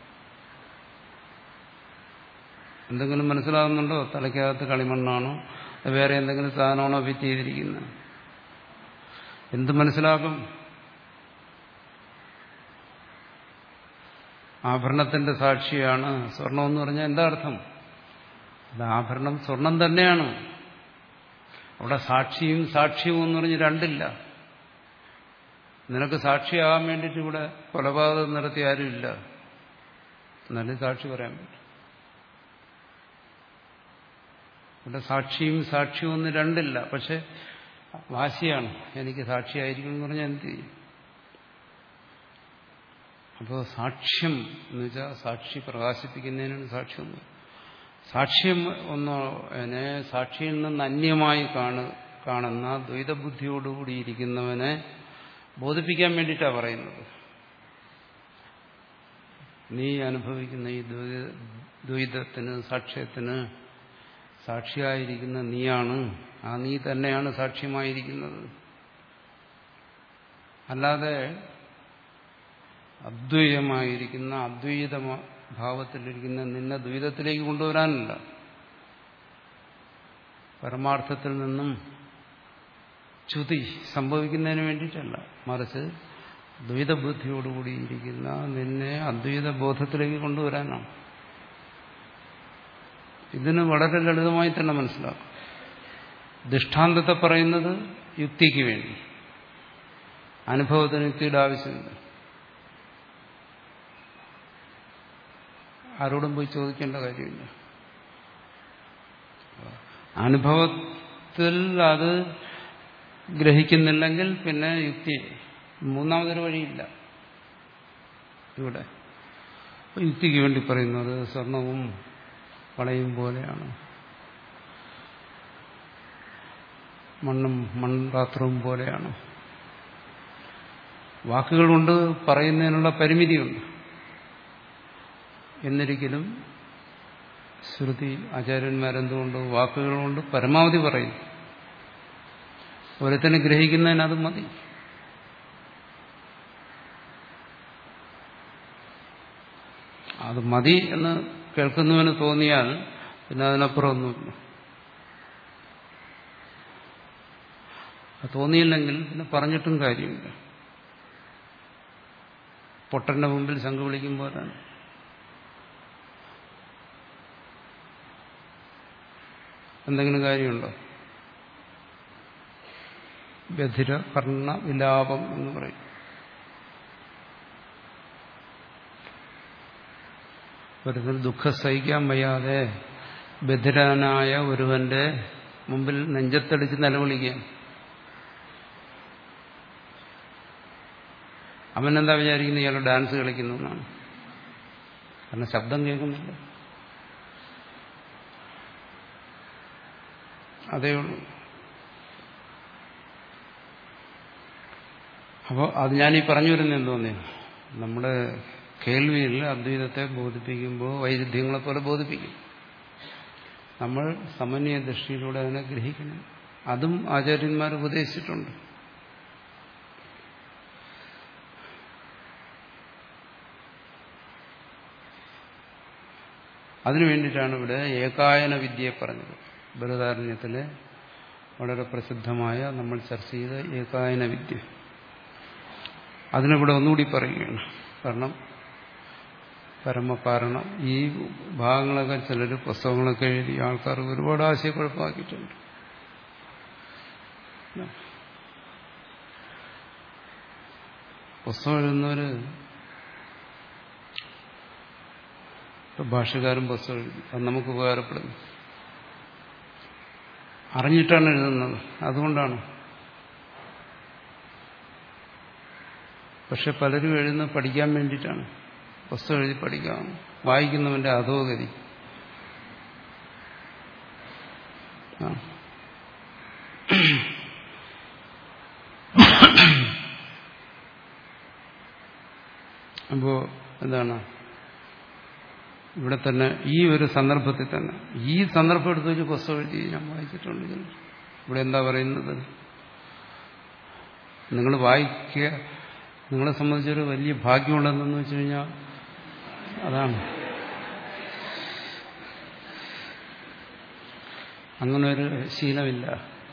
എന്തെങ്കിലും മനസ്സിലാകുന്നുണ്ടോ തലയ്ക്കകത്ത് കളിമണ്ണാണോ വേറെ എന്തെങ്കിലും സാധനമാണോ ഫിറ്റ് ചെയ്തിരിക്കുന്നത് എന്ത് മനസ്സിലാക്കും ആഭരണത്തിന്റെ സാക്ഷിയാണ് സ്വർണം എന്ന് പറഞ്ഞാൽ എന്താ അർത്ഥം അത് ആഭരണം സ്വർണം തന്നെയാണ് അവിടെ സാക്ഷിയും സാക്ഷ്യവും എന്ന് പറഞ്ഞ് രണ്ടില്ല നിനക്ക് സാക്ഷിയാകാൻ വേണ്ടിയിട്ട് ഇവിടെ കൊലപാതകം നടത്തി ആരുമില്ല എന്നാലും സാക്ഷി പറയാൻ പറ്റും ഇവിടെ സാക്ഷിയും സാക്ഷ്യവും ഒന്നും രണ്ടില്ല പക്ഷെ വാശിയാണ് എനിക്ക് സാക്ഷിയായിരിക്കണം എന്ന് പറഞ്ഞാൽ എന്ത് ചെയ്യും അപ്പോൾ സാക്ഷ്യം എന്ന് വെച്ചാൽ സാക്ഷി പ്രകാശിപ്പിക്കുന്നതിനാണ് സാക്ഷ്യം സാക്ഷ്യം ഒന്നോ അതിനെ സാക്ഷിയിൽ നിന്ന് അന്യമായി കാണു കാണുന്ന ദ്വൈതബുദ്ധിയോടുകൂടിയിരിക്കുന്നവനെ ബോധിപ്പിക്കാൻ വേണ്ടിയിട്ടാണ് പറയുന്നത് നീ അനുഭവിക്കുന്ന ഈ ദ്വൈതത്തിന് സാക്ഷ്യത്തിന് സാക്ഷിയായിരിക്കുന്ന നീയാണ് ആ നീ തന്നെയാണ് സാക്ഷ്യമായിരിക്കുന്നത് അല്ലാതെ അദ്വൈതമായിരിക്കുന്ന അദ്വൈത ഭാവത്തിലിരിക്കുന്ന നിന്നെ ദ്വൈതത്തിലേക്ക് കൊണ്ടുവരാനല്ല പരമാർത്ഥത്തിൽ നിന്നും ച്യുതി സംഭവിക്കുന്നതിന് വേണ്ടിയിട്ടല്ല മറിച്ച് ദ്വൈതബുദ്ധിയോടുകൂടിയിരിക്കുന്ന നിന്നെ അദ്വൈത ബോധത്തിലേക്ക് കൊണ്ടുവരാനാണ് ഇതിന് വളരെ ലളിതമായി തന്നെ മനസ്സിലാക്കും ദൃഷ്ടാന്തത്തെ പറയുന്നത് യുക്തിക്ക് വേണ്ടി അനുഭവത്തിന് യുക്തിയുടെ ആവശ്യമില്ല ആരോടും പോയി ചോദിക്കേണ്ട കാര്യമില്ല അനുഭവത്തിൽ അത് ഗ്രഹിക്കുന്നില്ലെങ്കിൽ പിന്നെ യുക്തി മൂന്നാമതൊരു വഴിയില്ല ഇവിടെ യുക്തിക്ക് വേണ്ടി പറയുന്നത് സ്വർണവും വളയും പോലെയാണ് മണ്ണും മൺപാത്രവും പോലെയാണ് വാക്കുകൾ കൊണ്ട് പറയുന്നതിനുള്ള പരിമിതിയുണ്ട് എന്നിരിക്കലും ശ്രുതി ആചാര്യന്മാരെന്തുകൊണ്ട് വാക്കുകൾ കൊണ്ട് പരമാവധി പറയും ഓരോരുത്തനെ ഗ്രഹിക്കുന്നതിന് അത് മതി അത് മതി എന്ന് കേൾക്കുന്നവന് തോന്നിയാൽ പിന്നെ അതിനപ്പുറം ഒന്നുമില്ല തോന്നിയില്ലെങ്കിൽ പിന്നെ പറഞ്ഞിട്ടും കാര്യമില്ല പൊട്ടന്റെ മുമ്പിൽ ശംഖ് വിളിക്കുമ്പോഴാണ് എന്തെങ്കിലും കാര്യമുണ്ടോ ബധിര കർണ വിലാപം എന്ന് പറയും ഒരുത്തൻ ദുഃഖം സഹിക്കാൻ വയ്യാതെ ബധിരനായ ഒരുവന്റെ മുമ്പിൽ നെഞ്ചത്തടിച്ച് നിലവിളിക്കുകയാണ് അവനെന്താ വിചാരിക്കുന്നത് ഇയാൾ ഡാൻസ് കളിക്കുന്നു എന്നാണ് കാരണം ശബ്ദം കേൾക്കുന്നില്ല അതേ ഉള്ളൂ അപ്പോൾ അത് ഞാനീ പറഞ്ഞു വരുന്നത് എന്തോന്നേ നമ്മുടെ കേൾവിയിൽ അദ്വൈതത്തെ ബോധിപ്പിക്കുമ്പോൾ വൈരുദ്ധ്യങ്ങളെ പോലെ ബോധിപ്പിക്കും നമ്മൾ സമന്വയ ദൃഷ്ടിയിലൂടെ അതിനെ ഗ്രഹിക്കണം അതും ആചാര്യന്മാർ ഉപദേശിച്ചിട്ടുണ്ട് അതിനു വേണ്ടിയിട്ടാണ് ഇവിടെ ഏകായന വിദ്യയെ പറഞ്ഞത് ബൃഹദാരണ്യത്തിലെ വളരെ പ്രസിദ്ധമായ നമ്മൾ ചർച്ച ചെയ്ത ഏകായന വിദ്യ അതിനിവിടെ ഒന്നുകൂടി പറയുകയാണ് കാരണം പരമകാരണം ഈ ഭാഗങ്ങളൊക്കെ ചിലർ പുസ്തകങ്ങളൊക്കെ എഴുതി ആൾക്കാർ ഒരുപാട് ആശയക്കുഴപ്പമാക്കിയിട്ടുണ്ട് പുസ്തകം എഴുതുന്നവര് ഭാഷകാരൻ പുസ്തകം എഴുതി അത് നമുക്ക് ഉപകാരപ്പെടുന്നു അറിഞ്ഞിട്ടാണ് എഴുതുന്നത് അതുകൊണ്ടാണ് പക്ഷെ പലരും എഴുതുന്നത് പഠിക്കാൻ വേണ്ടിയിട്ടാണ് പുസ്തകം എഴുതി പഠിക്കാം വായിക്കുന്നവന്റെ അധോഗതി ആ അപ്പോ എന്താണ് ഇവിടെ തന്നെ ഈ ഒരു സന്ദർഭത്തിൽ തന്നെ ഈ സന്ദർഭം എടുത്ത് വെച്ച് പുസ്തകം എഴുതി ഞാൻ വായിച്ചിട്ടുണ്ട് ഇതിൽ. ഇവിടെ എന്താ പറയുന്നത് നിങ്ങൾ വായിക്കുക നിങ്ങളെ സംബന്ധിച്ചൊരു വലിയ ഭാഗ്യമുണ്ടെന്ന് വെച്ച് കഴിഞ്ഞാൽ അതാണ് അങ്ങനെ ഒരു ശീലമില്ല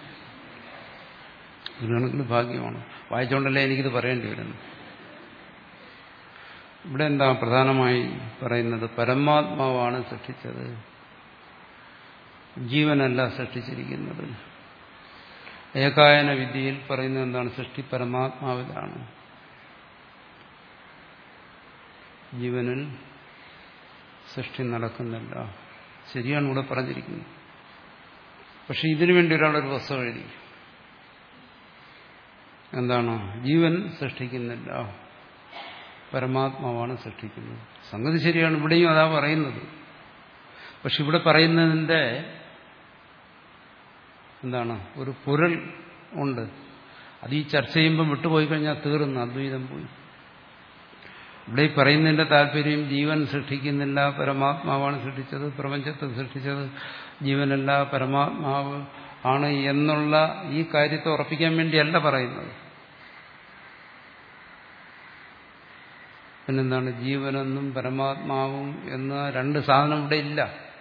ഒരു കണക്കിന് ഭാഗ്യമാണ് വായിച്ചുകൊണ്ടല്ലേ എനിക്കിത് പറയേണ്ടി വരുന്നു ഇവിടെ എന്താ പ്രധാനമായി പറയുന്നത് പരമാത്മാവാണ് സൃഷ്ടിച്ചത് ജീവനല്ല സൃഷ്ടിച്ചിരിക്കുന്നത് ഏകായന വിദ്യയിൽ പറയുന്നത് എന്താണ് സൃഷ്ടി പരമാത്മാവിലാണ് ജീവനിൽ സൃഷ്ടി നടക്കുന്നില്ല ശരിയാണ് ഇവിടെ പറഞ്ഞിരിക്കുന്നത് പക്ഷെ ഇതിനു വേണ്ടി ഒരാളൊരു പുസ്തകം എഴുതി എന്താണ് ജീവൻ സൃഷ്ടിക്കുന്നില്ല പരമാത്മാവാണ് സൃഷ്ടിക്കുന്നത് സംഗതി ശരിയാണ് ഇവിടെയും അതാ പറയുന്നത് പക്ഷെ ഇവിടെ പറയുന്നതിന്റെ എന്താണ് ഒരു പൊരുൾ ഉണ്ട് അത് ഈ ചർച്ച ചെയ്യുമ്പോൾ വിട്ടുപോയി കഴിഞ്ഞാൽ തീർന്നു അദ്വൈതം പോയി ഇവിടെ ഈ പറയുന്നതിന്റെ താല്പര്യം ജീവൻ സൃഷ്ടിക്കുന്നില്ല പരമാത്മാവാണ് സൃഷ്ടിച്ചത് പ്രപഞ്ചത്തെ സൃഷ്ടിച്ചത് ജീവനല്ല പരമാത്മാവ് ആണ് എന്നുള്ള ഈ കാര്യത്തെ ഉറപ്പിക്കാൻ വേണ്ടിയല്ല പറയുന്നത് പിന്നെന്താണ് ജീവനെന്നും പരമാത്മാവും എന്ന രണ്ട് സാധനം ഇവിടെ ഇല്ല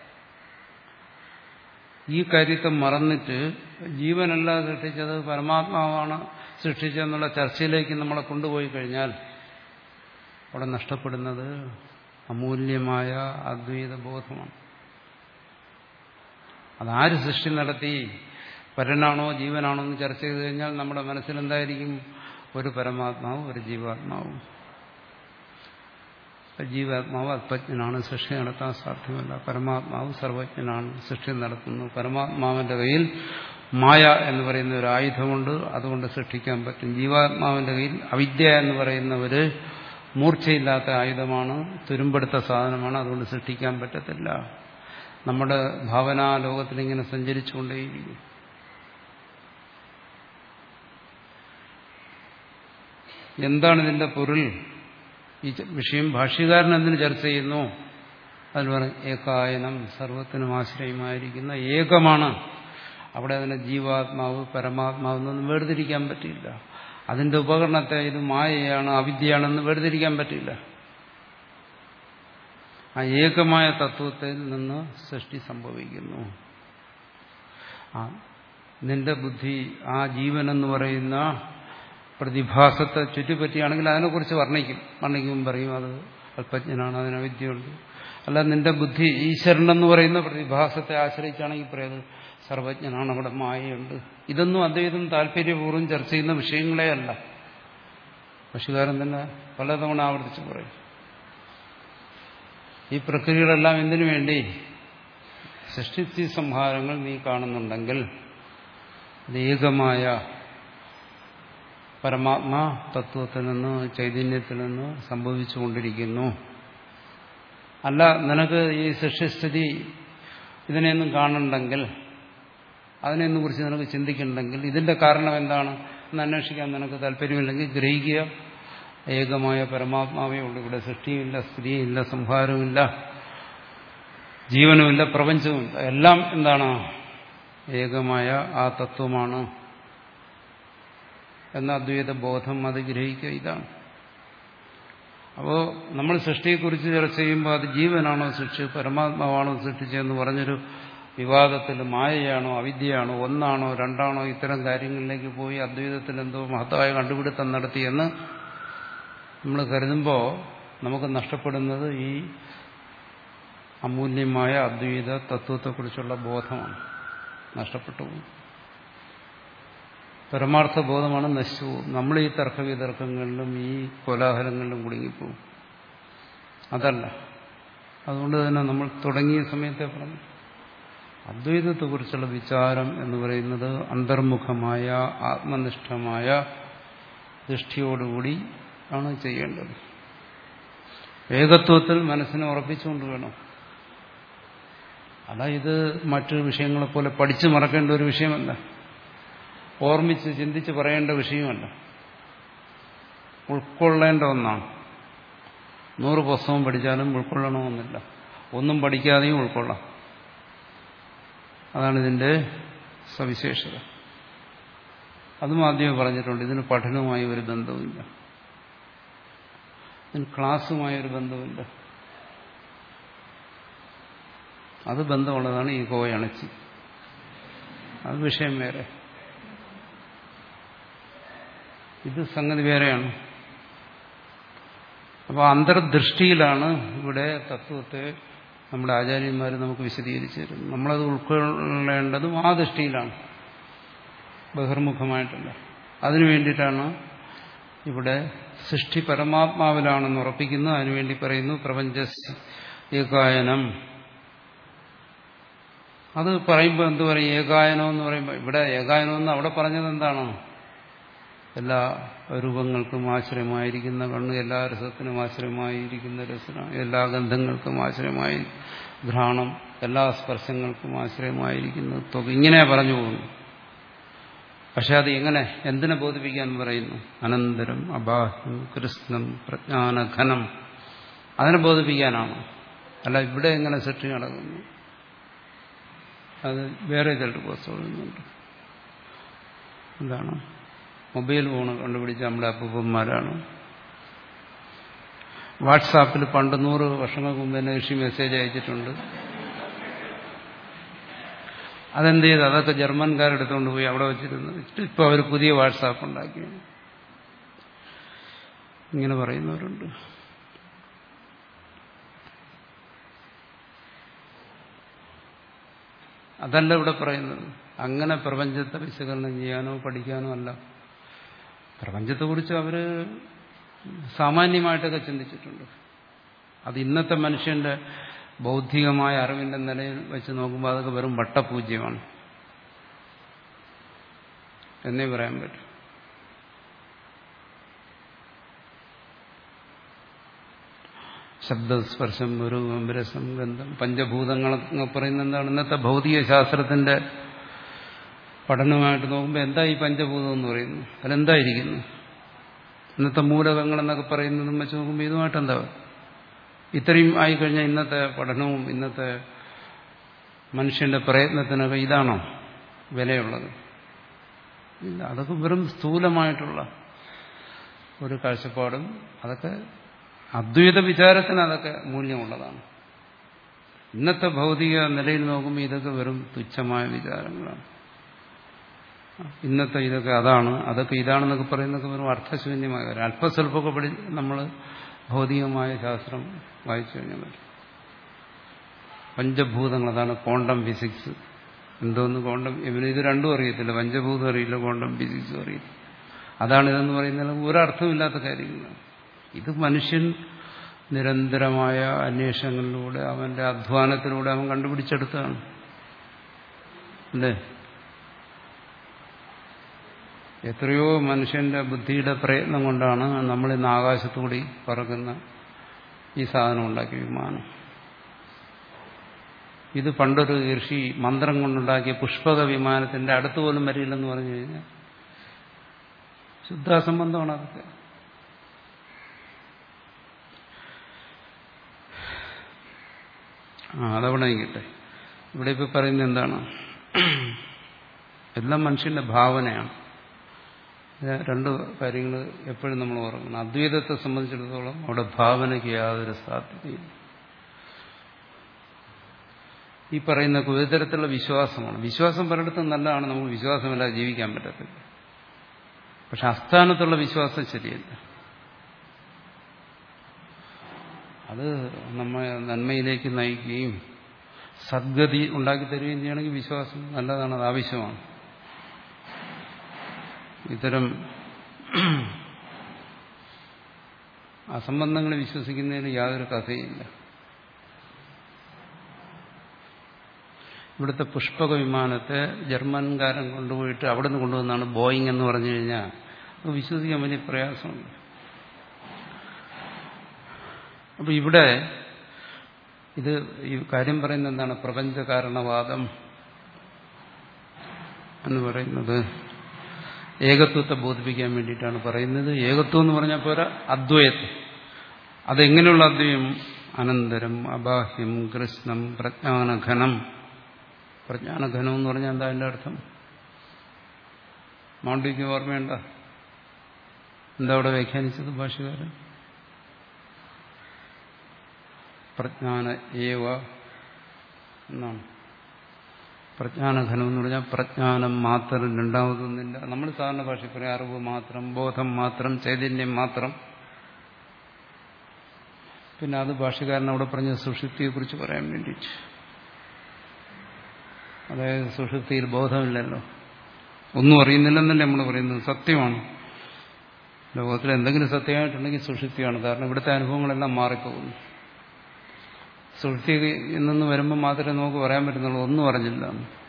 ഈ കാര്യത്തെ മറന്നിട്ട് ജീവനല്ല സൃഷ്ടിച്ചത് പരമാത്മാവാണ് സൃഷ്ടിച്ചതെന്നുള്ള ചർച്ചയിലേക്ക് നമ്മളെ കൊണ്ടുപോയി കഴിഞ്ഞാൽ അവിടെ നഷ്ടപ്പെടുന്നത് അമൂല്യമായ അദ്വൈത ബോധമാണ് അതാര് സൃഷ്ടി നടത്തി പരനാണോ ജീവനാണോ എന്ന് ചർച്ച ചെയ്ത് കഴിഞ്ഞാൽ നമ്മുടെ മനസ്സിൽ എന്തായിരിക്കും ഒരു പരമാത്മാവും ഒരു ജീവാത്മാവും ജീവാത്മാവ് അല്പജ്ഞനാണ് സൃഷ്ടി നടത്താൻ സാധ്യമല്ല പരമാത്മാവ് സർവജ്ഞനാണ് സൃഷ്ടി നടത്തുന്നു പരമാത്മാവിന്റെ കയ്യിൽ മായ എന്ന് പറയുന്ന ഒരു ആയുധമുണ്ട് അതുകൊണ്ട് സൃഷ്ടിക്കാൻ പറ്റും ജീവാത്മാവിന്റെ കയ്യിൽ അവിദ്യ എന്ന് പറയുന്ന ഒരു മൂർച്ചയില്ലാത്ത ആയുധമാണ് തുരുമ്പെടുത്ത സാധനമാണ് അതുകൊണ്ട് സൃഷ്ടിക്കാൻ പറ്റത്തില്ല നമ്മുടെ ഭാവനാ ലോകത്തിൽ ഇങ്ങനെ സഞ്ചരിച്ചുകൊണ്ടേയിരിക്കും എന്താണ് ഇതിന്റെ പൊരുൾ ഈ വിഷയം ഭാഷ്യകാരൻ എന്തിനു ചർച്ച ചെയ്യുന്നു അതിൽ പറയും ഏകായനം സർവത്തിനും ആശ്രയമായിരിക്കുന്ന ഏകമാണ് അവിടെ അതിനെ ജീവാത്മാവ് പരമാത്മാവ് എന്നൊന്നും വേർതിരിക്കാൻ പറ്റില്ല അതിന്റെ ഉപകരണത്തെ ഇത് മായയാണ് അവിദ്യയാണെന്ന് വേർതിരിക്കാൻ പറ്റില്ല ആ ഏകമായ തത്വത്തിൽ നിന്ന് സൃഷ്ടി സംഭവിക്കുന്നു ആ നിന്റെ ബുദ്ധി ആ ജീവൻ എന്ന് പറയുന്ന പ്രതിഭാസത്തെ ചുറ്റിപ്പറ്റിയാണെങ്കിൽ അതിനെക്കുറിച്ച് വർണ്ണിക്കും വർണ്ണിക്കുമ്പോൾ പറയും അത് അല്പജ്ഞനാണ് അതിന് അവിദ്യയുണ്ട് അല്ല നിന്റെ ബുദ്ധി ഈശ്വരനെന്ന് പറയുന്ന പ്രതിഭാസത്തെ ആശ്രയിച്ചാണെങ്കിൽ പറയുന്നത് സർവജ്ഞനാണ് അവിടെ മായയുണ്ട് ഇതൊന്നും അദ്ദേഹം താല്പര്യപൂർവ്വം ചർച്ച ചെയ്യുന്ന വിഷയങ്ങളേ അല്ല പക്ഷുകാരൻ തന്നെ പലതവണ ആവർത്തിച്ച് പറയും ഈ പ്രക്രിയകളെല്ലാം എന്തിനു വേണ്ടി സൃഷ്ടിസ്ഥി സംഹാരങ്ങൾ നീ കാണുന്നുണ്ടെങ്കിൽ അത് ഏകമായ പരമാത്മാ തത്വത്തിൽ നിന്ന് ചൈതന്യത്തിൽ നിന്ന് സംഭവിച്ചുകൊണ്ടിരിക്കുന്നു അല്ല നിനക്ക് ഈ സൃഷ്ടിസ്ഥിതി ഇതിനെയൊന്നും കാണുന്നുണ്ടെങ്കിൽ അതിനെയൊന്നും കുറിച്ച് നിനക്ക് ചിന്തിക്കുന്നുണ്ടെങ്കിൽ ഇതിന്റെ കാരണം എന്താണ് എന്ന് അന്വേഷിക്കാൻ നിനക്ക് താല്പര്യമില്ലെങ്കിൽ ഗ്രഹിക്കുക ഏകമായ പരമാത്മാവേ ഉള്ളൂ ഇവിടെ സൃഷ്ടിയുമില്ല സ്ഥിതിയില്ല സംഹാരവുമില്ല ജീവനുമില്ല പ്രപഞ്ചവുമില്ല എല്ലാം എന്താണ് ഏകമായ ആ തത്വമാണ് എന്ന അദ്വൈത ബോധം അത് ഗ്രഹിക്കുക ഇതാണ് അപ്പോൾ നമ്മൾ സൃഷ്ടിയെക്കുറിച്ച് ചർച്ച ചെയ്യുമ്പോൾ അത് ജീവനാണോ സൃഷ്ടി പരമാത്മാവാണോ സൃഷ്ടിച്ചതെന്ന് പറഞ്ഞൊരു വിവാദത്തിൽ മായയാണോ അവിദ്യയാണോ ഒന്നാണോ രണ്ടാണോ ഇത്തരം കാര്യങ്ങളിലേക്ക് പോയി അദ്വൈതത്തിൽ എന്തോ മഹത്തായ കണ്ടുപിടുത്തം നടത്തിയെന്ന് നമ്മൾ കരുതുമ്പോൾ നമുക്ക് നഷ്ടപ്പെടുന്നത് ഈ അമൂല്യമായ അദ്വൈത തത്വത്തെക്കുറിച്ചുള്ള ബോധമാണ് നഷ്ടപ്പെട്ടു പോകും പരമാർത്ഥ ബോധമാണ് നശിച്ചു പോകും നമ്മൾ ഈ തർക്കവിതർക്കങ്ങളിലും ഈ കോലാഹലങ്ങളിലും കുടുങ്ങിപ്പോവും അതല്ല അതുകൊണ്ട് തന്നെ നമ്മൾ തുടങ്ങിയ സമയത്തെ പറഞ്ഞു അദ്വൈതത്തെക്കുറിച്ചുള്ള വിചാരം എന്ന് പറയുന്നത് അന്തർമുഖമായ ആത്മനിഷ്ഠമായ ദൃഷ്ടിയോടുകൂടി ആണ് ചെയ്യേണ്ടത് ഏകത്വത്തിൽ മനസ്സിനെ ഉറപ്പിച്ചുകൊണ്ട് വേണം അല്ല ഇത് മറ്റു വിഷയങ്ങളെപ്പോലെ പഠിച്ചു മറക്കേണ്ട ഒരു വിഷയമല്ല ഓർമ്മിച്ച് ചിന്തിച്ച് പറയേണ്ട വിഷയമല്ല ഉൾക്കൊള്ളേണ്ട ഒന്നാണ് നൂറ് പുസ്തകം പഠിച്ചാലും ഉൾക്കൊള്ളണമെന്നില്ല ഒന്നും പഠിക്കാതെയും ഉൾക്കൊള്ളാം അതാണ് ഇതിന്റെ സവിശേഷത അതും ആദ്യമേ പറഞ്ഞിട്ടുണ്ട് ഇതിന് പഠനവുമായി ഒരു ബന്ധവുമില്ല ഇതിന് ക്ലാസ്സുമായി ഒരു ബന്ധമില്ല അത് ബന്ധമുള്ളതാണ് ഈ കോയണച്ചി അത് വിഷയം വേറെ ഇത് സംഗതി വേറെയാണ് അപ്പോൾ അന്തർദൃഷ്ടിയിലാണ് ഇവിടെ തത്വത്തെ നമ്മുടെ ആചാര്യന്മാർ നമുക്ക് വിശദീകരിച്ചു തരുന്നത് നമ്മളത് ഉൾക്കൊള്ളേണ്ടതും ആ ദൃഷ്ടിയിലാണ് ബഹിർമുഖമായിട്ടല്ല അതിനു വേണ്ടിയിട്ടാണ് ഇവിടെ സൃഷ്ടി പരമാത്മാവിലാണെന്ന് ഉറപ്പിക്കുന്നു അതിനുവേണ്ടി പറയുന്നു പ്രപഞ്ച ഏകായനം അത് പറയുമ്പോൾ എന്ത് പറയും ഏകായനം എന്ന് പറയുമ്പോൾ ഇവിടെ ഏകായനം എന്ന് അവിടെ പറഞ്ഞത് എന്താണോ എല്ലാ രൂപങ്ങൾക്കും ആശ്രയമായിരിക്കുന്ന കണ്ണ് എല്ലാ രസത്തിനും ആശ്രയമായിരിക്കുന്ന രസന എല്ലാ ഗന്ധങ്ങൾക്കും ആശ്രയമായി ഘ്രാണം എല്ലാ സ്പർശങ്ങൾക്കും ആശ്രയമായിരിക്കുന്ന തുക ഇങ്ങനെ പറഞ്ഞു പോകുന്നു പക്ഷെ അത് എങ്ങനെ എന്തിനെ ബോധിപ്പിക്കാൻ പറയുന്നു അനന്തരം അബാഹ്യം കൃഷ്ണം പ്രജ്ഞാനഘനം അതിനെ ബോധിപ്പിക്കാനാണ് അല്ല ഇവിടെ എങ്ങനെ സൃഷ്ടി നടക്കുന്നു അത് വേറെ ചിലർ പുസ്തകങ്ങളുണ്ട് എന്താണ് മൊബൈൽ ഫോൺ കണ്ടുപിടിച്ച നമ്മുടെ അപ്പൂപ്പന്മാരാണ് വാട്സാപ്പിൽ പണ്ട് നൂറ് വർഷങ്ങൾക്ക് മുമ്പ് തന്നെ ഋഷി മെസ്സേജ് അയച്ചിട്ടുണ്ട് അതെന്ത് ചെയ്തു അതൊക്കെ ജർമ്മൻകാരെടുത്തുകൊണ്ട് പോയി അവിടെ വെച്ചിരുന്നു ഇപ്പോൾ അവർ പുതിയ വാട്സാപ്പ് ഉണ്ടാക്കി ഇങ്ങനെ പറയുന്നവരുണ്ട് അതല്ല ഇവിടെ പറയുന്നത് അങ്ങനെ പ്രപഞ്ചത്തെ വിശകലനം ചെയ്യാനോ പഠിക്കാനോ അല്ല പ്രപഞ്ചത്തെക്കുറിച്ച് അവർ സാമാന്യമായിട്ടൊക്കെ ചിന്തിച്ചിട്ടുണ്ട് അത് ഇന്നത്തെ മനുഷ്യന്റെ ബൗദ്ധികമായ അറിവിന്റെ നിലയിൽ വെച്ച് നോക്കുമ്പോൾ അതൊക്കെ വെറും വട്ടപൂജ്യമാണ് എന്നേ പറയാൻ പറ്റും ശബ്ദസ്പർശം ഒരു രസം ഗന്ധം പഞ്ചഭൂതങ്ങൾ പറയുന്നത് എന്താണ് ഇന്നത്തെ ഭൗതിക ശാസ്ത്രത്തിന്റെ പഠനമായിട്ട് നോക്കുമ്പോൾ എന്താ ഈ പഞ്ചഭൂതം എന്ന് പറയുന്നു അതിലെന്തായിരിക്കുന്നു ഇന്നത്തെ മൂലകങ്ങൾ എന്നൊക്കെ പറയുന്നതും വെച്ച് നോക്കുമ്പോൾ ഇതുമായിട്ട് എന്താ ഇത്രയും ആയിക്കഴിഞ്ഞാൽ ഇന്നത്തെ പഠനവും ഇന്നത്തെ മനുഷ്യന്റെ പ്രയത്നത്തിനൊക്കെ ഇതാണോ വിലയുള്ളത് ഇല്ല അതൊക്കെ വെറും സ്ഥൂലമായിട്ടുള്ള ഒരു കാഴ്ചപ്പാടും അതൊക്കെ അദ്വൈത വിചാരത്തിന് അതൊക്കെ മൂല്യമുള്ളതാണ് ഇന്നത്തെ ഭൗതിക നിലയിൽ നോക്കുമ്പോൾ ഇതൊക്കെ വെറും തുച്ഛമായ വിചാരങ്ങളാണ് ഇന്നത്തെ ഇതൊക്കെ അതാണ് അതൊക്കെ ഇതാണെന്നൊക്കെ പറയുന്നതൊക്കെ വെറും അർത്ഥശൂന്യമായ കാര്യം അല്പസ്വല്പമൊക്കെ പഠി നമ്മൾ ഭൗതികമായ ശാസ്ത്രം വായിച്ചു കഴിഞ്ഞാൽ മതി പഞ്ചഭൂതങ്ങൾ അതാണ് ക്വാണ്ടം ഫിസിക്സ് എന്തോന്ന് ക്വാണ്ടം ഇവന് ഇത് രണ്ടും അറിയത്തില്ല പഞ്ചഭൂതം അറിയില്ല ക്വാണ്ടം ഫിസിക്സും അറിയില്ല അതാണ് ഇതെന്ന് പറയുന്നത് ഒരർത്ഥമില്ലാത്ത കാര്യങ്ങളാണ് ഇത് മനുഷ്യൻ നിരന്തരമായ അന്വേഷണങ്ങളിലൂടെ അവന്റെ അധ്വാനത്തിലൂടെ അവൻ കണ്ടുപിടിച്ചെടുത്താണ് അല്ലേ എത്രയോ മനുഷ്യന്റെ ബുദ്ധിയുടെ പ്രയത്നം കൊണ്ടാണ് നമ്മൾ ഇന്ന് ആകാശത്തുകൂടി പറക്കുന്ന ഈ സാധനം ഉണ്ടാക്കിയ വിമാനം ഇത് പണ്ടൊരു ഋഷി മന്ത്രം കൊണ്ടുണ്ടാക്കിയ പുഷ്പക വിമാനത്തിന്റെ അടുത്ത് പോലും വരില്ലെന്ന് പറഞ്ഞു കഴിഞ്ഞാൽ ശുദ്ധാസംബന്ധമാണ് അതൊക്കെ ആ അതവിടെ കിട്ടെ ഇവിടെ ഇപ്പൊ പറയുന്നത് എന്താണ് എല്ലാം മനുഷ്യന്റെ ഭാവനയാണ് രണ്ട് കാര്യങ്ങൾ എപ്പോഴും നമ്മൾ ഓർക്കണം അദ്വൈതത്തെ സംബന്ധിച്ചിടത്തോളം അവിടെ ഭാവനയ്ക്ക് യാതൊരു സാധ്യതയില്ല ഈ പറയുന്ന ഒരു തരത്തിലുള്ള വിശ്വാസമാണ് വിശ്വാസം പലയിടത്തും നല്ലതാണ് നമുക്ക് വിശ്വാസമില്ലാതെ ജീവിക്കാൻ പറ്റത്തില്ല പക്ഷെ അസ്ഥാനത്തുള്ള വിശ്വാസം ശരിയല്ല അത് നമ്മെ നന്മയിലേക്ക് നയിക്കുകയും സദ്ഗതി ഉണ്ടാക്കി തരികയും ചെയ്യണമെങ്കിൽ വിശ്വാസം നല്ലതാണ് അത് ആവശ്യമാണ് ഇത്തരം അസംബന്ധങ്ങൾ വിശ്വസിക്കുന്നതിന് യാതൊരു കഥയില്ല ഇവിടുത്തെ പുഷ്പക വിമാനത്തെ ജർമ്മൻകാരൻ കൊണ്ടുപോയിട്ട് അവിടെ നിന്ന് കൊണ്ടുവന്നാണ് ബോയിങ് എന്ന് പറഞ്ഞു കഴിഞ്ഞാൽ അത് വിശ്വസിക്കാൻ വലിയ പ്രയാസമുണ്ട് അപ്പൊ ഇവിടെ ഇത് ഈ കാര്യം പറയുന്നത് എന്താണ് പ്രപഞ്ച കാരണവാദം എന്ന് പറയുന്നത് ഏകത്വത്തെ ബോധിപ്പിക്കാൻ വേണ്ടിയിട്ടാണ് പറയുന്നത് ഏകത്വം എന്ന് പറഞ്ഞാൽ പോരാ അദ്വൈതം അതെങ്ങനെയുള്ള അദ്വയം അനന്തരം അബാഹ്യം കൃഷ്ണം പ്രജ്ഞാനഘനം പ്രജ്ഞാനഘനം എന്ന് പറഞ്ഞാൽ എന്താ അതിന്റെ അർത്ഥം മാണ്ഡിക്ക് ഓർമ്മയുണ്ട എന്താ അവിടെ വ്യാഖ്യാനിച്ചത് ഭാഷകാരൻ പ്രജ്ഞാന ഏവ എന്നാണ് പ്രജ്ഞാനഘനം എന്ന് പറഞ്ഞാൽ പ്രജ്ഞാനം മാത്രം രണ്ടാമതൊന്നുമില്ല നമ്മൾ സാധാരണ ഭാഷ പറയാം അറിവ് മാത്രം ബോധം മാത്രം ചൈതന്യം മാത്രം പിന്നെ അത് ഭാഷകാരൻ അവിടെ പറഞ്ഞ സുഷുപ്തിയെക്കുറിച്ച് പറയാൻ വേണ്ടിയിട്ട് അതായത് സുഷുപ്തിയിൽ ബോധമില്ലല്ലോ ഒന്നും അറിയുന്നില്ലെന്നല്ലേ നമ്മൾ പറയുന്നത് സത്യമാണ് ലോകത്തിൽ എന്തെങ്കിലും സത്യമായിട്ടുണ്ടെങ്കിൽ സുഷുപ്തിയാണ് കാരണം ഇവിടുത്തെ അനുഭവങ്ങളെല്ലാം മാറിപ്പോകുന്നു സുഷുപ്തി നിന്ന് വരുമ്പോൾ മാത്രമേ നമുക്ക് പറയാൻ പറ്റുന്നുള്ളൂ ഒന്നും അറിഞ്ഞില്ല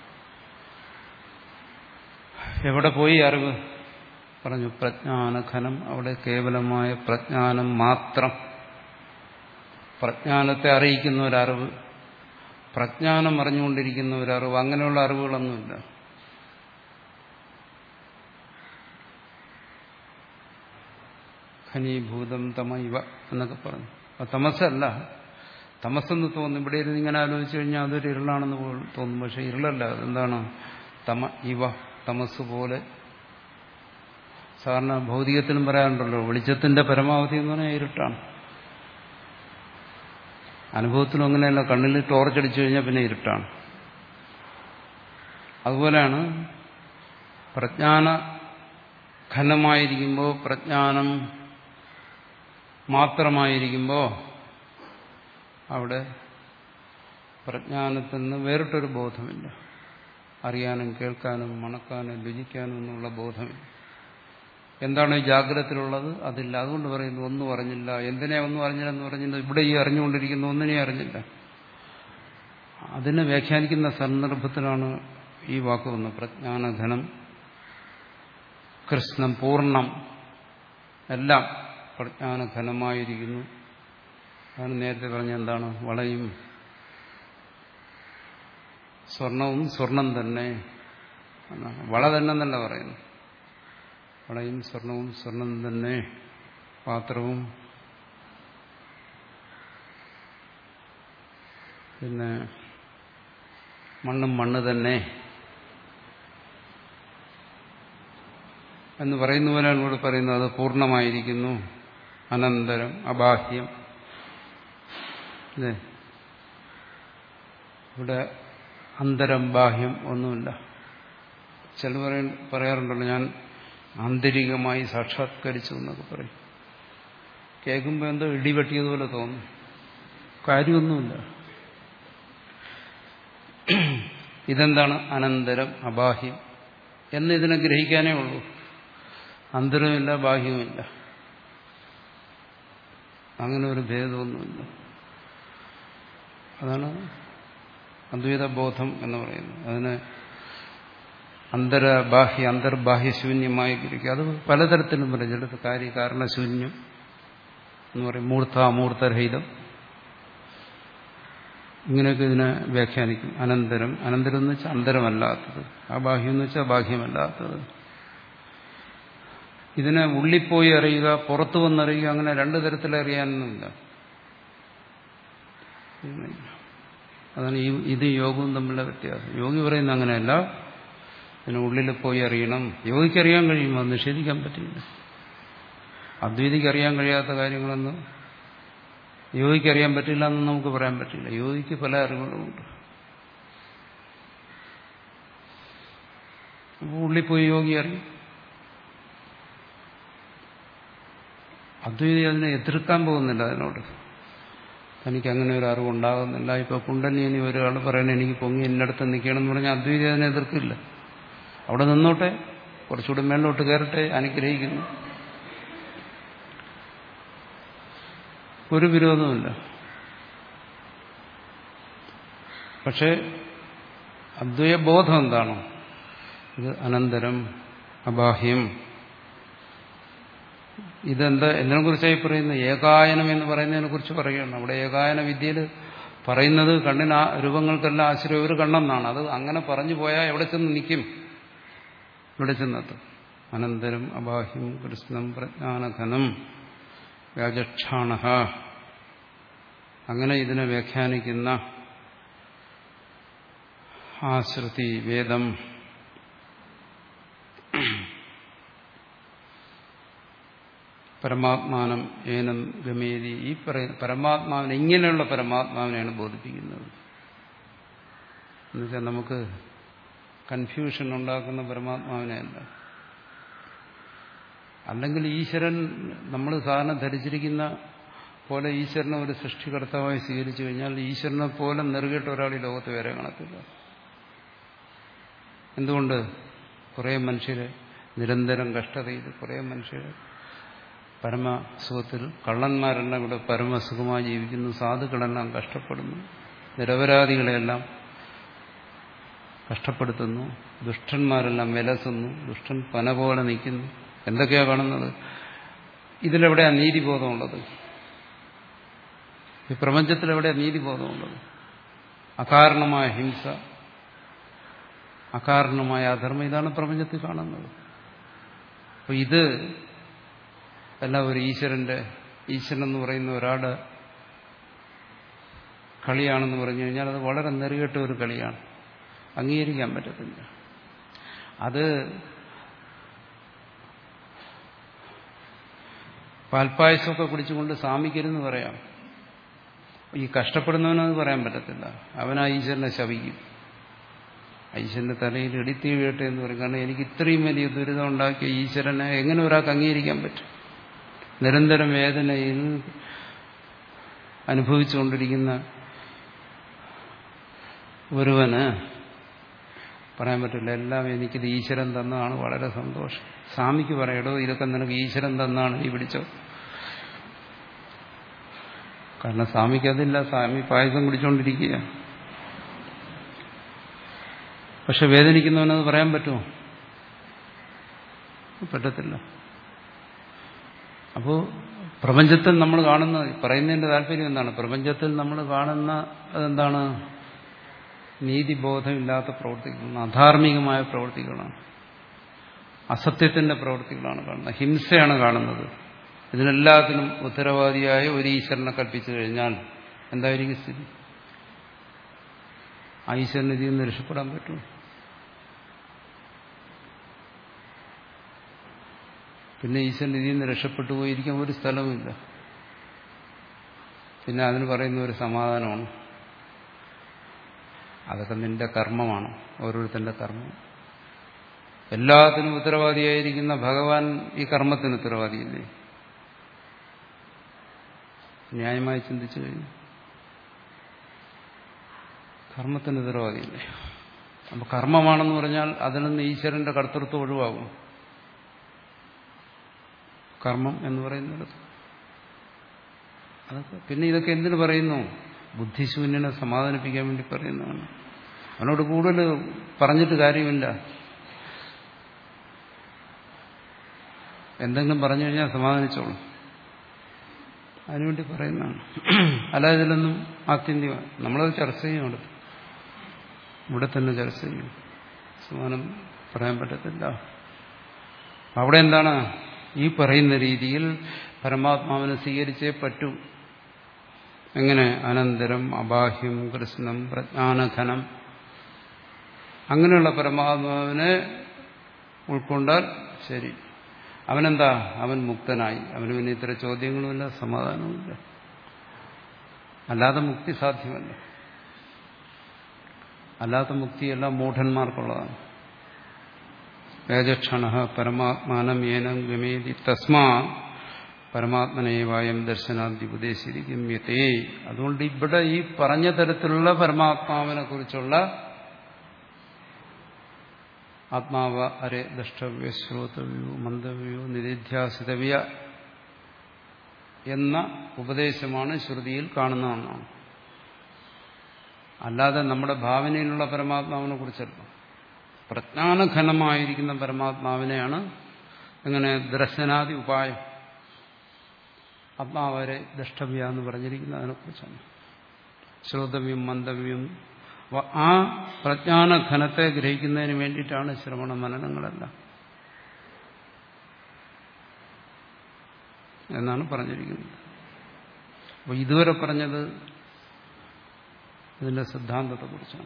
എവിടെ പോയി അറിവ് പറഞ്ഞു പ്രജ്ഞാനഘനം അവിടെ കേവലമായ പ്രജ്ഞാനം മാത്രം പ്രജ്ഞാനത്തെ അറിയിക്കുന്ന ഒരറിവ് പ്രജ്ഞാനം അറിഞ്ഞുകൊണ്ടിരിക്കുന്ന ഒരറിവ് അങ്ങനെയുള്ള അറിവുകളൊന്നുമില്ല ഖനീഭൂതം തമ ഇവ എന്നൊക്കെ പറഞ്ഞു അത് തമസല്ല തമസെന്ന് തോന്നും ഇവിടെ ഇരുന്ന് ഇങ്ങനെ ആലോചിച്ചു കഴിഞ്ഞാൽ അതൊരു ഇരുളാണെന്ന് തോന്നും പക്ഷെ ഇരുളല്ല അതെന്താണ് തമ ഇവ തമസ് പോലെ സാധാരണ ഭൗതികത്തിലും പറയാറുണ്ടല്ലോ വെളിച്ചത്തിന്റെ പരമാവധി എന്ന് പറഞ്ഞാൽ ഇരുട്ടാണ് അനുഭവത്തിലും അങ്ങനെയല്ല കണ്ണിൽ ടോർച്ചടിച്ചു കഴിഞ്ഞാൽ പിന്നെ ഇരുട്ടാണ് അതുപോലെയാണ് പ്രജ്ഞാന ഘനമായിരിക്കുമ്പോൾ പ്രജ്ഞാനം മാത്രമായിരിക്കുമ്പോൾ അവിടെ പ്രജ്ഞാനത്തിൽ നിന്ന് വേറിട്ടൊരു ബോധമില്ല അറിയാനും കേൾക്കാനും മണക്കാനും രുചിക്കാനും എന്നുള്ള ബോധമില്ല എന്താണ് ഈ ജാഗ്രതത്തിലുള്ളത് അതില്ല അതുകൊണ്ട് പറയുന്നു ഒന്നും അറിഞ്ഞില്ല എന്തിനെ ഒന്നും അറിഞ്ഞില്ലെന്ന് പറഞ്ഞില്ല ഇവിടെ ഈ അറിഞ്ഞുകൊണ്ടിരിക്കുന്ന ഒന്നിനെ അറിഞ്ഞില്ല അതിനെ വ്യാഖ്യാനിക്കുന്ന സന്ദർഭത്തിലാണ് ഈ വാക്ക് വന്നത് പ്രജ്ഞാനഘനം കൃഷ്ണം പൂർണ്ണം എല്ലാം പ്രജ്ഞാനഘനമായിരിക്കുന്നു അതാണ് നേരത്തെ പറഞ്ഞ എന്താണ് വളയും സ്വർണവും സ്വർണം തന്നെ വള തന്നെ എന്നല്ല പറയുന്നു വളയും സ്വർണവും സ്വർണം തന്നെ പാത്രവും പിന്നെ മണ്ണും മണ്ണ് തന്നെ എന്ന് പറയുന്ന പോലെയാണ് ഇവിടെ പറയുന്നത് അത് പൂർണ്ണമായിരിക്കുന്നു അനന്തരം അബാഹ്യം അല്ലേ ഇവിടെ അന്തരം ബാഹ്യം ഒന്നുമില്ല ചില പറയാറുണ്ടല്ലോ ഞാൻ ആന്തരികമായി സാക്ഷാത്കരിച്ചു എന്നൊക്കെ പറയും കേൾക്കുമ്പോൾ എന്തോ ഇടിവെട്ടിയതുപോലെ തോന്നും കാര്യമൊന്നുമില്ല ഇതെന്താണ് അനന്തരം അബാഹ്യം എന്ന് ഇതിനെ ഗ്രഹിക്കാനേ ഉള്ളൂ അന്തരവുമില്ല ബാഹ്യവുമില്ല അങ്ങനെ ഒരു ഭേദമൊന്നുമില്ല അതാണ് അദ്വൈത ബോധം എന്ന് പറയുന്നത് അതിന് അന്തരബാഹ്യ അന്തർബാഹ്യശൂന്യമായി ഗ്രഹിക്കുക അത് പലതരത്തിലും പറയും ചിലത് കാര്യകാരണശൂന്യം എന്ന് പറയും മൂർത്ത അമൂർത്തരഹിതം ഇങ്ങനെയൊക്കെ ഇതിനെ വ്യാഖ്യാനിക്കും അനന്തരം അനന്തരം എന്ന് വെച്ചാൽ അന്തരമല്ലാത്തത് ആ ബാഹ്യം എന്ന് വെച്ചാൽ ബാഹ്യമല്ലാത്തത് ഇതിനെ ഉള്ളിപ്പോയി അറിയുക പുറത്തു വന്നറിയുക അങ്ങനെ രണ്ടു തരത്തിൽ അറിയാനൊന്നുമില്ല അതാണ് ഈ ഇത് യോഗവും തമ്മിലുള്ള വ്യത്യാസം യോഗി പറയുന്ന അങ്ങനെയല്ല ഇതിന് ഉള്ളിൽ പോയി അറിയണം യോഗിക്ക് അറിയാൻ കഴിയും അത് നിഷേധിക്കാൻ പറ്റില്ല അദ്വൈതിക്ക് അറിയാൻ കഴിയാത്ത കാര്യങ്ങളൊന്നും യോഗിക്ക് അറിയാൻ പറ്റില്ല എന്ന് നമുക്ക് പറയാൻ പറ്റില്ല യോഗിക്ക് പല അറിവുകളുമുണ്ട് ഉള്ളിൽ പോയി യോഗി അറിയും അദ്വൈതി അതിനെ എതിർക്കാൻ പോകുന്നില്ല അതിനോട് തനിക്ക് അങ്ങനെ ഒരു അറിവുണ്ടാകുന്നില്ല ഇപ്പൊ കുണ്ടലിനി ഒരാൾ പറയണേ എനിക്ക് പൊങ്ങി എന്നിടത്ത് നിൽക്കണം എന്ന് പറഞ്ഞാൽ അദ്വൈതി അതിനെ എതിർക്കില്ല അവിടെ നിന്നോട്ടെ കുറച്ചുകൂടി മേലോട്ട് കയറട്ടെ അനുഗ്രഹിക്കുന്നു ഒരു വിരോധമില്ല പക്ഷേ അദ്വൈബോധം എന്താണോ ഇത് അനന്തരം അബാഹ്യം ഇതെന്താ എന്തിനെ കുറിച്ചായി പറയുന്നത് ഏകായനം എന്ന് പറയുന്നതിനെ കുറിച്ച് പറയുകയാണ് അവിടെ ഏകായന വിദ്യയിൽ പറയുന്നത് കണ്ണിന് ആ രൂപങ്ങൾക്കെല്ലാം ആശ്രയം ഒരു കണ്ണെന്നാണ് അത് അങ്ങനെ പറഞ്ഞു പോയാൽ എവിടെ ചെന്ന് നിൽക്കും ഇവിടെ ചെന്നെത്തും അനന്തരം അബാഹ്യം കൃഷ്ണം പ്രജ്ഞാനഘനം വ്യാജക്ഷാണ അങ്ങനെ ഇതിനെ വ്യാഖ്യാനിക്കുന്ന ആ ശ്രുതി വേദം പരമാത്മാനം ഏനം ഗമേതി ഈ പറയുന്ന പരമാത്മാവിനെ ഇങ്ങനെയുള്ള പരമാത്മാവിനെയാണ് ബോധിപ്പിക്കുന്നത് എന്നുവെച്ചാൽ നമുക്ക് കൺഫ്യൂഷൻ ഉണ്ടാക്കുന്ന പരമാത്മാവിനെയല്ല അല്ലെങ്കിൽ ഈശ്വരൻ നമ്മൾ സാധാരണ ധരിച്ചിരിക്കുന്ന പോലെ ഈശ്വരനെ ഒരു സൃഷ്ടികർത്താവായി സ്വീകരിച്ചു കഴിഞ്ഞാൽ ഈശ്വരനെ പോലെ നെറുകെട്ട ഒരാൾ ഈ ലോകത്ത് വേറെ കാണത്തില്ല എന്തുകൊണ്ട് കുറേ മനുഷ്യരെ നിരന്തരം കഷ്ടതയിൽ കുറേ മനുഷ്യരെ പരമസുഖത്തിൽ കള്ളന്മാരെല്ലാം ഇവിടെ പരമസുഖമായി ജീവിക്കുന്നു സാധുക്കളെല്ലാം കഷ്ടപ്പെടുന്നു നിരപരാധികളെല്ലാം കഷ്ടപ്പെടുത്തുന്നു ദുഷ്ടന്മാരെല്ലാം വിലസുന്നു ദുഷ്ടൻ പന പോലെ നിൽക്കുന്നു എന്തൊക്കെയാ കാണുന്നത് ഇതിലെവിടെയാ നീതിബോധമുള്ളത് ഈ പ്രപഞ്ചത്തിൽ എവിടെയാ നീതിബോധമുള്ളത് അകാരണമായ ഹിംസ അകാരണമായ അധർമ്മം ഇതാണ് പ്രപഞ്ചത്തിൽ കാണുന്നത് അപ്പൊ ഇത് എല്ലാം ഒരു ഈശ്വരന്റെ ഈശ്വരൻ എന്ന് പറയുന്ന ഒരാളുടെ കളിയാണെന്ന് പറഞ്ഞു കഴിഞ്ഞാൽ അത് വളരെ നെറുകെട്ട ഒരു കളിയാണ് അംഗീകരിക്കാൻ പറ്റത്തില്ല അത് പാൽപ്പായസമൊക്കെ കുടിച്ചുകൊണ്ട് സ്വാമിക്കരുന്ന് പറയാം ഈ കഷ്ടപ്പെടുന്നവനത് പറയാൻ പറ്റത്തില്ല അവൻ ആ ഈശ്വരനെ ശവിക്കും ഈശ്വരന്റെ തലയിൽ ഇടിത്തി വീഴട്ടെ എന്ന് പറയും കാരണം എനിക്ക് ഇത്രയും വലിയ ദുരിതം ഉണ്ടാക്കിയ ഈശ്വരനെ എങ്ങനെ ഒരാൾക്ക് അംഗീകരിക്കാൻ പറ്റും നിരന്തരം വേദനയിൽ അനുഭവിച്ചുകൊണ്ടിരിക്കുന്ന ഒരുവന് പറയാൻ പറ്റില്ല എല്ലാം എനിക്കിത് ഈശ്വരൻ തന്നതാണ് വളരെ സന്തോഷം സ്വാമിക്ക് പറയടോ ഇതൊക്കെ നിനക്ക് ഈശ്വരൻ തന്നാണ് ഈ പിടിച്ചോ കാരണം സ്വാമിക്ക് അതില്ല സ്വാമി പായസം കുടിച്ചുകൊണ്ടിരിക്കുക പക്ഷെ വേദനിക്കുന്നവനത് പറയാൻ പറ്റുമോ പറ്റത്തില്ല അപ്പോൾ പ്രപഞ്ചത്തിൽ നമ്മൾ കാണുന്ന പറയുന്നതിന്റെ താല്പര്യം എന്താണ് പ്രപഞ്ചത്തിൽ നമ്മൾ കാണുന്ന അതെന്താണ് നീതിബോധമില്ലാത്ത പ്രവൃത്തികളാണ് അധാർമികമായ പ്രവൃത്തികളാണ് അസത്യത്തിന്റെ പ്രവൃത്തികളാണ് കാണുന്നത് ഹിംസയാണ് കാണുന്നത് ഇതിനെല്ലാത്തിനും ഉത്തരവാദിയായ ഒരു ഈശ്വരനെ കൽപ്പിച്ചു കഴിഞ്ഞാൽ എന്തായിരിക്കും സ്ഥിതി ആ ഈശ്വരന് ഇതിൽ നിന്ന് രക്ഷപ്പെടാൻ പറ്റുമോ പിന്നെ ഈശ്വരൻ ഇതിൽ നിന്ന് രക്ഷപ്പെട്ടു പോയിരിക്കാൻ ഒരു സ്ഥലവുമില്ല പിന്നെ അതിന് പറയുന്ന ഒരു സമാധാനമാണ് അതൊക്കെ നിന്റെ കർമ്മമാണ് ഓരോരുത്തന്റെ കർമ്മം എല്ലാത്തിനും ഉത്തരവാദിയായിരിക്കുന്ന ഭഗവാൻ ഈ കർമ്മത്തിന് ഉത്തരവാദിയില്ലേ ന്യായമായി ചിന്തിച്ചു കഴിഞ്ഞു കർമ്മത്തിന് ഉത്തരവാദിയില്ലേ അപ്പൊ കർമ്മമാണെന്ന് പറഞ്ഞാൽ അതിൽ നിന്ന് ഈശ്വരന്റെ കർത്തൃത്വം ഒഴിവാകും കർമ്മം എന്ന് പറയുന്നിടത്ത് അതൊക്കെ പിന്നെ ഇതൊക്കെ എന്തിനു പറയുന്നു ബുദ്ധിശൂന്യനെ സമാധാനിപ്പിക്കാൻ വേണ്ടി പറയുന്നതാണ് അവനോട് കൂടുതൽ പറഞ്ഞിട്ട് കാര്യമില്ല എന്തെങ്കിലും പറഞ്ഞു കഴിഞ്ഞാൽ സമാധാനിച്ചോളും അതിനുവേണ്ടി പറയുന്നതാണ് അല്ലാതെ ഇതിലൊന്നും ആത്യന്തികമാണ് നമ്മളത് ചർച്ച ചെയ്യും അവിടെ ഇവിടെ തന്നെ ചർച്ച ചെയ്യും സമാനം പറയാൻ പറ്റത്തില്ല അവിടെ എന്താണ് ഈ പറയുന്ന രീതിയിൽ പരമാത്മാവിനെ സ്വീകരിച്ചേ പറ്റൂ എങ്ങനെ അനന്തരം അബാഹ്യം കൃഷ്ണം പ്രജ്ഞാനഘനം അങ്ങനെയുള്ള പരമാത്മാവിനെ ഉൾക്കൊണ്ടാൽ ശരി അവനെന്താ അവൻ മുക്തനായി അവന് പിന്നെ ഇത്ര ചോദ്യങ്ങളുമില്ല സമാധാനവുമില്ല അല്ലാതെ മുക്തി സാധ്യമല്ല അല്ലാത്ത മുക്തിയെല്ലാം മൂഢന്മാർക്കുള്ളതാണ് വേദക്ഷണ പരമാത്മാനം ഏനം ഗമേതി തസ്മാ പരമാത്മനേവായം ദർശനാന്തി ഉപദേശിരിക്കുമ്യത്തെ അതുകൊണ്ട് ഇവിടെ ഈ പറഞ്ഞ തരത്തിലുള്ള പരമാത്മാവിനെ കുറിച്ചുള്ള ആത്മാവ അരെ ദ്രഷ്ടവ്യ ശ്രോതവ്യോ മന്ദവ്യോ നിധിധ്യാസിതവ്യ എന്ന ഉപദേശമാണ് ശ്രുതിയിൽ കാണുന്നതെന്നാണ് അല്ലാതെ നമ്മുടെ ഭാവനയിലുള്ള പരമാത്മാവിനെ കുറിച്ചല്ല പ്രജ്ഞാനഘനമായിരിക്കുന്ന പരമാത്മാവിനെയാണ് എങ്ങനെ ദർശനാദി ഉപായം ആത്മാവരെ ദ്രഷ്ടവ്യ എന്ന് പറഞ്ഞിരിക്കുന്നത് അതിനെക്കുറിച്ചാണ് ശ്രോതവ്യം മന്ദവ്യം ആ പ്രജ്ഞാനഘനത്തെ ഗ്രഹിക്കുന്നതിന് വേണ്ടിയിട്ടാണ് ശ്രവണ മനനങ്ങളെല്ലാം എന്നാണ് പറഞ്ഞിരിക്കുന്നത് അപ്പോൾ ഇതുവരെ പറഞ്ഞത് ഇതിന്റെ സിദ്ധാന്തത്തെക്കുറിച്ചാണ്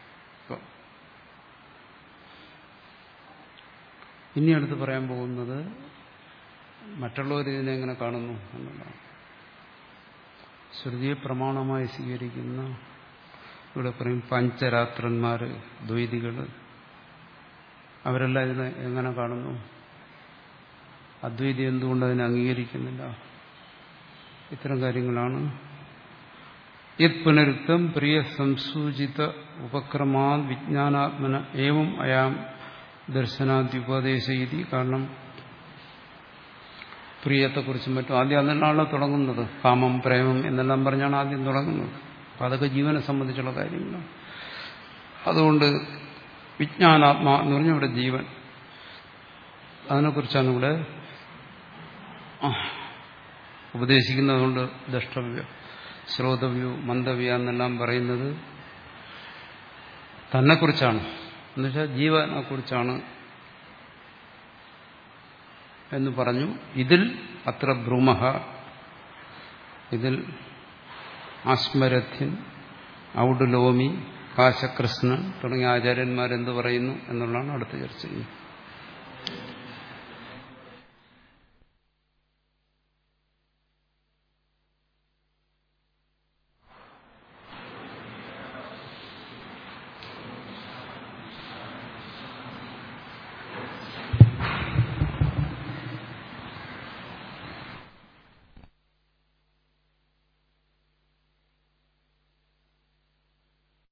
ഇനി അടുത്ത് പറയാൻ പോകുന്നത് മറ്റുള്ളവർ ഇതിനെ എങ്ങനെ കാണുന്നു എന്നുള്ളതാണ് ശ്രുതിയെ പ്രമാണമായി സ്വീകരിക്കുന്ന ഇവിടെ പറയും പഞ്ചരാത്രന്മാര് ദ്വൈതികൾ അവരെല്ലാം ഇതിനെ എങ്ങനെ കാണുന്നു അദ്വൈതി എന്തുകൊണ്ട് അതിനെ അംഗീകരിക്കുന്നില്ല ഇത്തരം കാര്യങ്ങളാണ് യത് പുനരുക്തം പ്രിയ സംസൂചിത ഉപക്രമാ വിജ്ഞാനാത്മന ഏവം അയാം ദർശനാദ്യുപദേശ ഇതി കാരണം പ്രിയത്തെക്കുറിച്ചും മറ്റും ആദ്യം അതിനാണല്ലോ തുടങ്ങുന്നത് കാമം പ്രേമം എന്നെല്ലാം പറഞ്ഞാണ് ആദ്യം തുടങ്ങുന്നത് അപ്പം അതൊക്കെ ജീവനെ സംബന്ധിച്ചുള്ള കാര്യങ്ങളാണ് അതുകൊണ്ട് വിജ്ഞാനാത്മാ എന്ന് പറഞ്ഞാൽ ഇവിടെ ജീവൻ അതിനെക്കുറിച്ചാണ് ഇവിടെ ഉപദേശിക്കുന്നതുകൊണ്ട് ദ്രഷ്ടവ്യ ശ്രോതവ്യോ മന്ദവ്യ എന്നെല്ലാം പറയുന്നത് തന്നെക്കുറിച്ചാണ് എന്നുവെച്ചാൽ ജീവനെ കുറിച്ചാണ് എന്ന് പറഞ്ഞു ഇതിൽ അത്ര ഭ്രൂമഹ ഇതിൽ ആസ്മരഥ്യൻ ഔഡുലോമി കാശകൃഷ്ണൻ തുടങ്ങിയ ആചാര്യന്മാരെന്ത് പറയുന്നു എന്നുള്ളതാണ് അടുത്ത ചർച്ച ചെയ്യുന്നത്